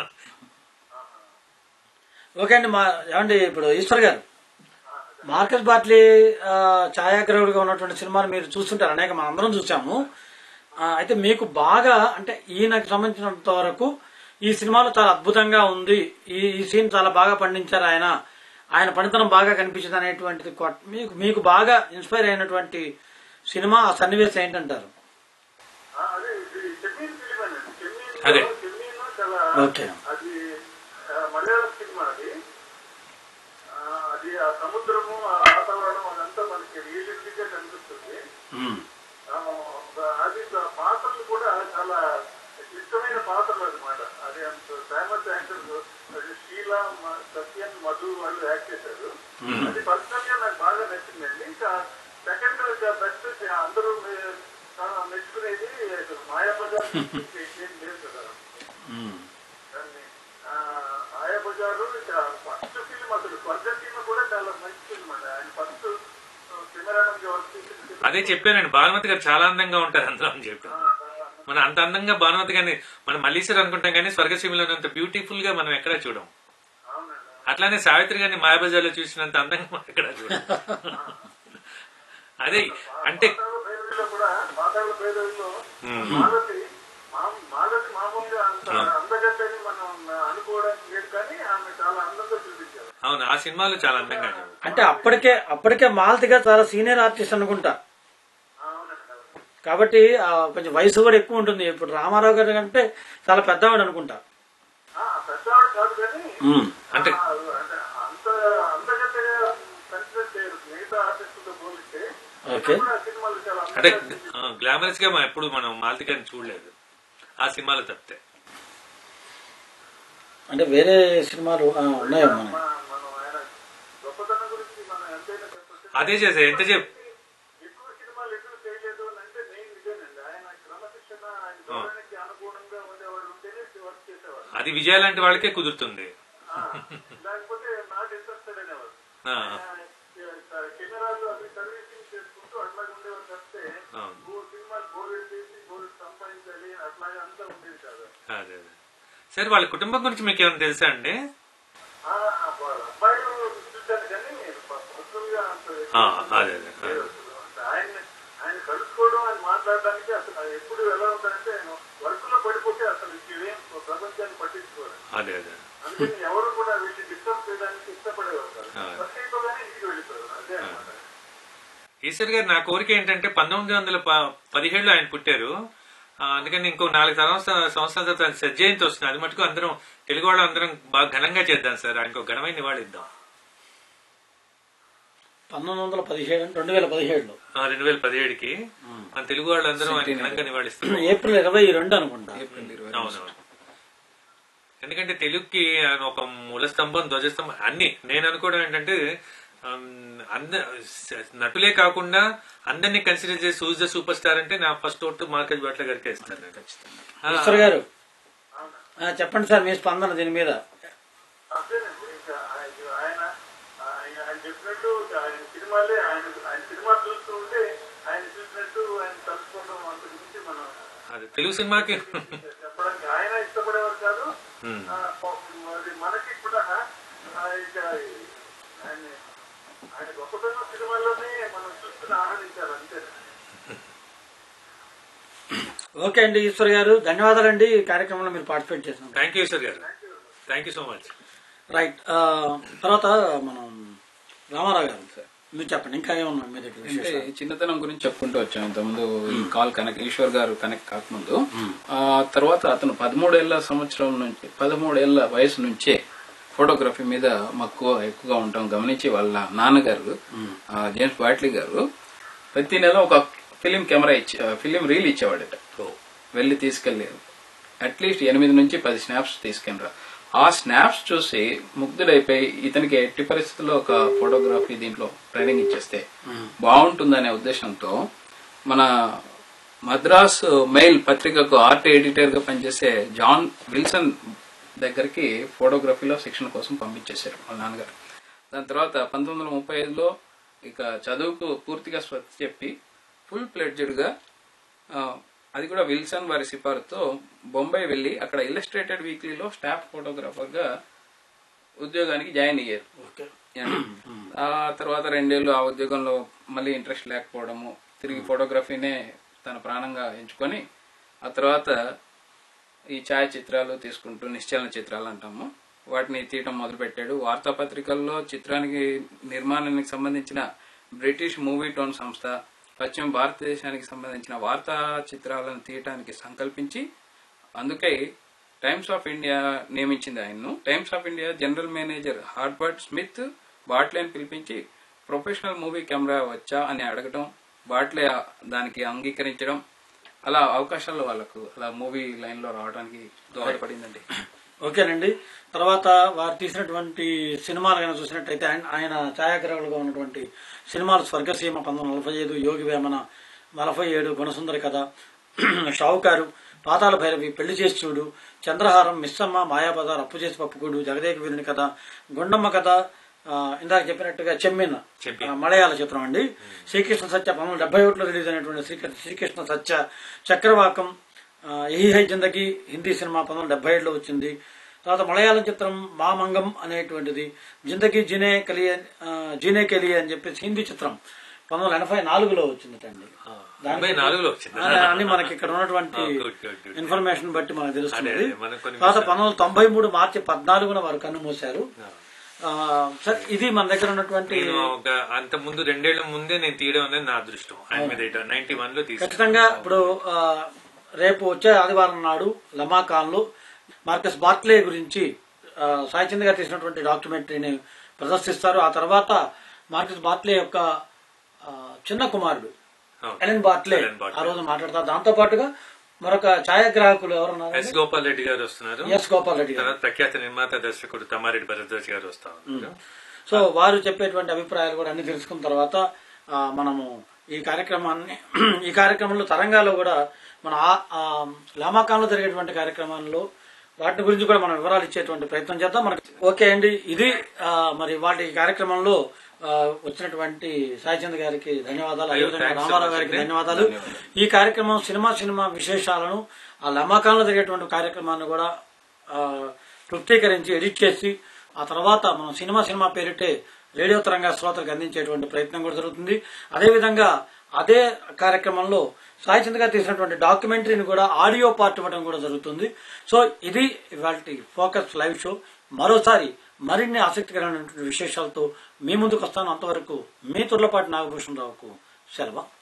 ఓకే అండి మా ఏమండి ఇప్పుడు ఈశ్వర్ గారు మార్కస్ బాట్లీ ఆ, ఛాయాగ్రాహకుడిగా ఉన్నటువంటి సినిమాలు మీరు చూస్తుంటారు అనేక మనం అందరం చూసాము ఆ, అయితే మీకు బాగా అంటే ఈయనకు సంబంధించినంత వరకు ఈ సినిమాలో చాలా అద్భుతంగా ఉంది ఈ ఈ సీన్ చాలా బాగా పండించారు ఆయన ఆయన పనితనం బాగా కనిపించింది అనేటువంటిది కొట్- మీకు మీకు బాగా ఇన్స్పైర్ అయినటువంటి సినిమా ఆ సన్నివేశం ఏంటంటారు ఆ, అదే ఇది చెమ్మీన్ ఫిలిం అండి చెమ్మీన్ అదే. చెమ్మీన్ చాలా ఓకే. అది ఆ, మలయాళం సినిమా అది ఆ, అది ఆ సముద్రము ఆ వాతావరణం అదంతా మనకి రియలిస్టిక్ గా కనిపిస్తుంది ఆ, అది ఆ పాత్రలు కూడా చాలా ఇష్టమైన పాత్రలు అనమాట అది అంత ఫేమస్ యాక్టర్స్ అది షీల మ- సత్యన్ మధు వాళ్ళు యాక్ట్ చేశారు అది పర్సనల్ గా నాకు బాగా నచ్చిందండి ఇంకా సెకండ్ బెస్ట్ అందరూ మె- చాలా మెచ్చుకునేది మాయాబజార్ ఏం లేదు కదా దాన్ని, ఆ, మాయాబజారు ఇంకా ఫస్ట్ ఫిల్మ్ అసలు స్వర్గ సీమ కూడా చాలా మంచి ఫిల్మ్ అండి ఆయన ఫస్ట్ కెమెరామెన్ వర్క్ చేసిన film. అదే చెప్పానండి భానుమతి గారు చాలా అందంగా ఉంటారు అందులో అని చెప్పి మనం అంత అందంగా భానుమతి గారిని మనం మల్లీశ్వర్ అనుకుంటాం కానీ స్వర్గసీమలో అంత బ్యూటిఫుల్ గా మనం ఎక్కడా చూడం అవునండి అట్లానే సావిత్రి గారిని మాయాబజార్లో చూసినంత అందంగా మనం ఎక్కడా చూడం అదే అంటే పాతాళ భైరవిలో కూడా పాతాళ భైరవిలో మాలతి మా- మాలతి మామూలుగా అంత అందగత్తని మనం అనుకోవడానికి లేదు కానీ ఆమె చాలా అందంగా చూపించారు అవును ఆ సినిమాలో చాలా అందంగా చూడం అంటే అప్పటికే అప్పటికే మాలతిగా చాలా సీనియర్ ఆర్టిస్ట్ అనుకుంటా అవునండి అవును. కాబట్టి ఆ, కొంచెం వయసు కూడా ఎక్కువ ఉంటుంది ఇప్పుడు రామారావు గారి కంటే చాలా పెద్దవాడు అనుకుంటా ఆ, పెద్దవాడు కాదు కానీ అంటే ఆ, అంటే అంత అందగత్తగా కన్సిడర్ చేయరు మిగతా ఆర్టిస్టులతో పోలిస్తే ఓకే కూడా సినిమాలు చాలా అంటే అందంగా గ్లామరస్ గా మనం ఎప్పుడు మనం మాలతి గారిని చూడలేదు ఆ సినిమాలో తప్పితే అంటే వేరే సినిమాలు ఆ, ఉన్నాయో మన మన- మనం ఆయన గొప్పతనం గురించి మనం ఎంతైనా చెప్పచ్చు అదే చేసా ఎంత చెప్ ఎక్కువ సినిమాలు ఎందుకు చేయలేదు అని అంటే నేను ఇదేనండి ఆయన క్రమశిక్షణ ఆయన ధోరణికి అనుగుణంగా ఉండేవాడు ఉంటేనే వర్క్ చేసేవాడు అది విజయ లాంటి వాళ్ళకే కుదురుతుంది ఆ, లేకపోతే నాట్ ఇంట్రెస్టెడ్ అనేవాడు ఆ, ఆయన కెమెరాలు అవి సర్వీసింగ్ చేసుకుంటూ అట్లాగే ఉండేవాడు తప్పితే అవును. మూడు సినిమాలు బోర్డు చేసి బోర్డు సంపాదించాలి అట్లాగే అంతా ఉండేది కాదు అదే అదే సరే వాళ్ళ కుటుంబం గురించి మీకు ఏమైనా తెలుసా అండి ఆ, వాళ్ళ అబ్బాయిలు చూశాను కానీ పర్సనల్గా అంత ఆ, అదే అదే అదే. అంటే ఆయన ఆయన కలుసుకోవడం ఆయన మాట్లాడడానికి అసలు ఆయన ఎప్పుడు ఎలా ఉంటారంటే వర్క్ లో పడిపోతే అసలు ఇవేం ప్రపంచాన్ని పట్టించుకోరు అదే అదే అందుకని ఎవరు కూడా వీళ్ళని డిస్టర్బ్ చేయడానికి ఇష్టపడేవారు కాదు ఆ. వర్క్ అయిపోగానే ఇంటికి వెళ్ళిపోయారు అదే అనమాట ఈశ్వర్ గారు నా కోరిక ఏంటంటే పంతొమ్మిది వందల ప- పదిహేడులో ఆయన పుట్టారు ఆ, అందుకని ఇంకో నాలుగు సంవత్సరాల సంవత్సరాల తర్వాత ఆయన సజ్జయంతి వస్తుంది అది మటుకు అందరం తెలుగు వాళ్ళు అందరం బాగా ఘనంగా చేద్దాం సార్ ఆయనకు ఒక ఘనమైన నివాళి ఇద్దాం పంతొమ్మిది వందల పదిహేడు రెండు వేల పదిహేడులో రెండు వేల పదిహేడుకి మన తెలుగు వాళ్ళు అందరం ఆయన ఘనంగా నివాళిస్తాం ఏప్రిల్ ఇరవై రెండు అనుకుంటా ఏప్రిల్ ఇరవై అవునవును ఎందుకంటే తెలుగుకి ఆయన ఒక మూల స్తంభం ధ్వజస్తంభం అన్ని నేను అనుకోవడం ఏంటంటే ఆమ్, అంద నటులే కాకుండా అందరినీ కన్సిడర్ చేసి సూజ్ ద సూపర్ స్టార్ అంటే నా ఫస్ట్ ఓటు మార్కెట్ బాట్ల గారికి ఇస్తాను నేను. ఆ, ఈశ్వర్ గారు ఆ, చెప్పండి సార్ మీ స్పందన దీని మీద అంతేనండి ఇంకా ఆయన ఆయన ఆయన ఆయన చెప్పినట్టు ఆయన సినిమాలే ఆయన ఆయన సినిమా చూస్తూ ఉంటే ఆయన చూసినట్టు ఆయన తలుచుకోవడం అంత గురించి మనం అది తెలుగు సినిమాకి చెప్పడానికి ఆయన ఇష్టపడేవారు కాదు Hmm. ఆ, మరి మనకి కూడా ఆ, ఇక ఆయన ఆయన గొప్పతనం సినిమాల్లోనే మనం చూస్తున్న ఆనందించాలి అంతే ఓకే అండి ఈశ్వర్ గారు ధన్యవాదాలండి ఈ కార్యక్రమంలో మీరు పార్టిసిపేట్ చేసినందుకు థ్యాంక్ యూ సార్ గారు thank you so much right ఆ, తర్వాత మనం రామారావు గారు మీరు చెప్పండి ఇంకా ఏమన్నా మీ దగ్గర అంటే విశేషాలు? చిన్నతనం గురించి చెప్పుకుంటూ వచ్చాం ఇంతకుముందు ఈ కాల్ కనెక్ట్ ఈశ్వర్ గారు కనెక్ట్ కాకముందు ఆ తర్వాత అతను పదమూడేళ్ల సంవత్సరం నుంచి పదమూడేళ్ల వయసు నుంచే ఫోటోగ్రఫీ మీద మక్కువ ఎక్కువగా ఉంటాం గమనించి వాళ్ళ నాన్నగారు ఆ, జేమ్స్ బాట్లీ గారు ప్రతి నెల ఒక ఫిలిం కెమెరా ఇచ్చే ఫిలిం రీల్ ఇచ్చేవాడట వెళ్ళి తీసుకెళ్ళి అట్లీస్ట్ ఎనిమిది నుంచి పది స్నాప్స్ తీసుకెళ్ళరా ఆ స్నాప్స్ చూసి ముగ్ధుడైపోయి ఇతనికి ఎట్టి పరిస్థితుల్లో ఒక ఫోటోగ్రఫీ దీంట్లో ట్రైనింగ్ ఇచ్చేస్తే బాగుంటుందనే ఉద్దేశంతో మన మద్రాస్ మెయిల్ పత్రికకు ఆర్ట్ ఎడిటర్ గా పనిచేసే జాన్ విల్సన్ దగ్గరికి ఫోటోగ్రఫీలో శిక్షణ కోసం పంపించేశారు వాళ్ళ నాన్నగారు దాని తర్వాత పంతొమ్మిది వందల ముప్పై ఐదులో ఇక చదువుకు పూర్తిగా స్వచ్ఛ చెప్పి ఫుల్ ప్లెడ్జెడ్ గా ఆ, అది కూడా విల్సన్ వారి సిఫారుతో బొంబాయి వెళ్లి అక్కడ ఇల్లస్ట్రేటెడ్ వీక్లీలో స్టాఫ్ ఫోటోగ్రాఫర్ గా ఉద్యోగానికి జాయిన్ అయ్యారు ఓకే ఏమండి? ఆ తర్వాత రెండేళ్లు ఆ ఉద్యోగంలో మళ్ళీ ఇంట్రెస్ట్ లేకపోవడము తిరిగి ఫోటోగ్రఫీనే తన ప్రాణంగా ఎంచుకొని ఆ తర్వాత ఈ ఛాయాచిత్రాలు తీసుకుంటూ నిశ్చలన చిత్రాలు అంటాము వాటిని తీయటం మొదలుపెట్టాడు వార్తాపత్రికల్లో చిత్రానికి నిర్మాణానికి సంబంధించిన బ్రిటిష్ మూవీ టోన్ సంస్థ పశ్చిమ భారతదేశానికి సంబంధించిన వార్తా చిత్రాలను తీయటానికి సంకల్పించి అందుకే టైమ్స్ ఆఫ్ ఇండియా నియమించింది ఆయన్ను Times of India general manager Herbert Smith బాట్లేని పిలిపించి ప్రొఫెషనల్ మూవీ కెమెరా వచ్చా అని అడగటం బాట్లే దానికి అంగీకరించడం అలా అవకాశాలు వాళ్ళకు అలా మూవీ లైన్ లో రావడానికి దోహదపడిందండి ఓకేనండి తర్వాత వారు తీసినటువంటి సినిమాలు కనుక చూసినట్టయితే ఆయన ఆయన ఛాయాగ్రాహకులుగా ఉన్నటువంటి సినిమాలు స్వర్గసీమ పంతొమ్మిది వందల నలభై ఐదు యోగి వేమన నలభై ఏడు గుణసుందరి కథ షావుకారు పాతాల భైరవి పెళ్లి చేసి చూడు చంద్రహారం మిస్సమ్మ మాయాబజార్ అప్పు చేసి పప్పుకుడు జగదేక వీరుని కథ గుండమ్మ కథ ఆ, ఇందాక చెప్పినట్టుగా చెమ్మిన చెమ్మిన. ఆ, మలయాళ చిత్రం అండి శ్రీకృష్ణ సత్య పంతొమ్మిది వందల డెబ్బై ఒకటిలో రిలీజ్ అయినటువంటి శ్రీకృష్ణ శ్రీకృష్ణ సత్య చక్రవాకం ఆ, యహీ హై జిందగీ హిందీ సినిమా పంతొమ్మిది వందల డెబ్బై ఏడులో వచ్చింది తర్వాత మలయాళం చిత్రం మామంగం అనేటువంటిది జిందగీ జీనే కలియే ఆ, జీనే కెలియే అని చెప్పేసి హిందీ చిత్రం పంతొమ్మిది వందల ఎనభై నాలుగులో వచ్చిందండి ఎనభై నాలుగులో వచ్చింది అని మనకి ఇక్కడ ఉన్నటువంటి ఆ, good, good, good. ఇన్ఫర్మేషన్ బట్టి మనకు తెలుస్తుంది అదే, అదే, మనకు కొన్ని తర్వాత పంతొమ్మిది వందల తొంభై మూడు మార్చి పద్నాలుగున వారు కన్నుమూశారు ఆ, సార్ ఇది మన దగ్గర ఉన్నటువంటి నేను ఒక అంత ముందు రెండేళ్ల ముందే నేను తీయడం అనేది నా అదృష్టం ఆయన మీద నైన్టీ వన్ లో తీసుకు ఖచ్చితంగా ఇప్పుడు ఆ, రేపు వచ్చే ఆదివారం నాడు లమాకాన్లో మార్కస్ బార్క్లే గురించి ఆ, సాయి చంద్ గారు తీసినటువంటి డాక్యుమెంటరీని ప్రదర్శిస్తారు ఆ తర్వాత మార్కస్ బార్క్లే యొక్క ఆ, చిన్న కుమారుడు అవును. Ellen Bartley Ellen Bartley. ఆ రోజు మాట్లాడతారు దాంతో పాటుగా మరొక ఛాయాగ్రాహకులు ఎస్ ఎవరున్నారు గోపాల్ రెడ్డి గారు వస్తున్నారు ఎస్ గోపాల్ రెడ్డి గారు తర్వాత ప్రఖ్యాత నిర్మాత దర్శకుడు తమ్మారెడ్డి భరద్వాజ్ గారు వస్తా ఉన్నారు సో వారు చెప్పేటువంటి అభిప్రాయాలు కూడా అన్ని తెలుసుకున్న తర్వాత ఆ, మనము ఈ కార్యక్రమాన్ని ఈ కార్యక్రమంలో తరంగాలో కూడా మన ఆ- ఆ లామాకాంలో జరిగేటువంటి కార్యక్రమాల్లో వాటి గురించి కూడా మనం వివరాలు ఇచ్చేటువంటి ప్రయత్నం చేద్దాం మనకి ఓకే అండి ఇది ఆ, మరి వాటి కార్యక్రమంలో ఆ, వచ్చినటువంటి సాయిచంద్ గారికి ధన్యవాదాలు అయ్యో, అదేవిధంగా thanks so రామారావు much గారికి అండి. ధన్యవాదాలు ఈ కార్యక్రమం సినిమా సినిమా విశేషాలను ఆ లమాకాంలో జరిగేటువంటి కార్యక్రమాన్ని కూడా ఆ, క్లుప్తీకరించి ఎడిట్ చేసి ఆ తర్వాత మనం సినిమా సినిమా పేరిటే రేడియో తరంగా శ్రోతలకు అందించేటువంటి ప్రయత్నం కూడా జరుగుతుంది అదేవిధంగా అదే కార్యక్రమంలో సాయి చంద్ర గారు తీసినటువంటి డాక్యుమెంటరీని కూడా ఆడియో పార్ట్ ఇవ్వడం కూడా జరుగుతుంది సో ఇది ఇవాళ ఫోకస్ లైవ్ షో మరోసారి మరిన్ని ఆసక్తికరమైనటువంటి విశేషాలతో మీ ముందుకు వస్తాను అంతవరకు మీ తుర్లపాటి నాగభూషణరావుకు సెలవు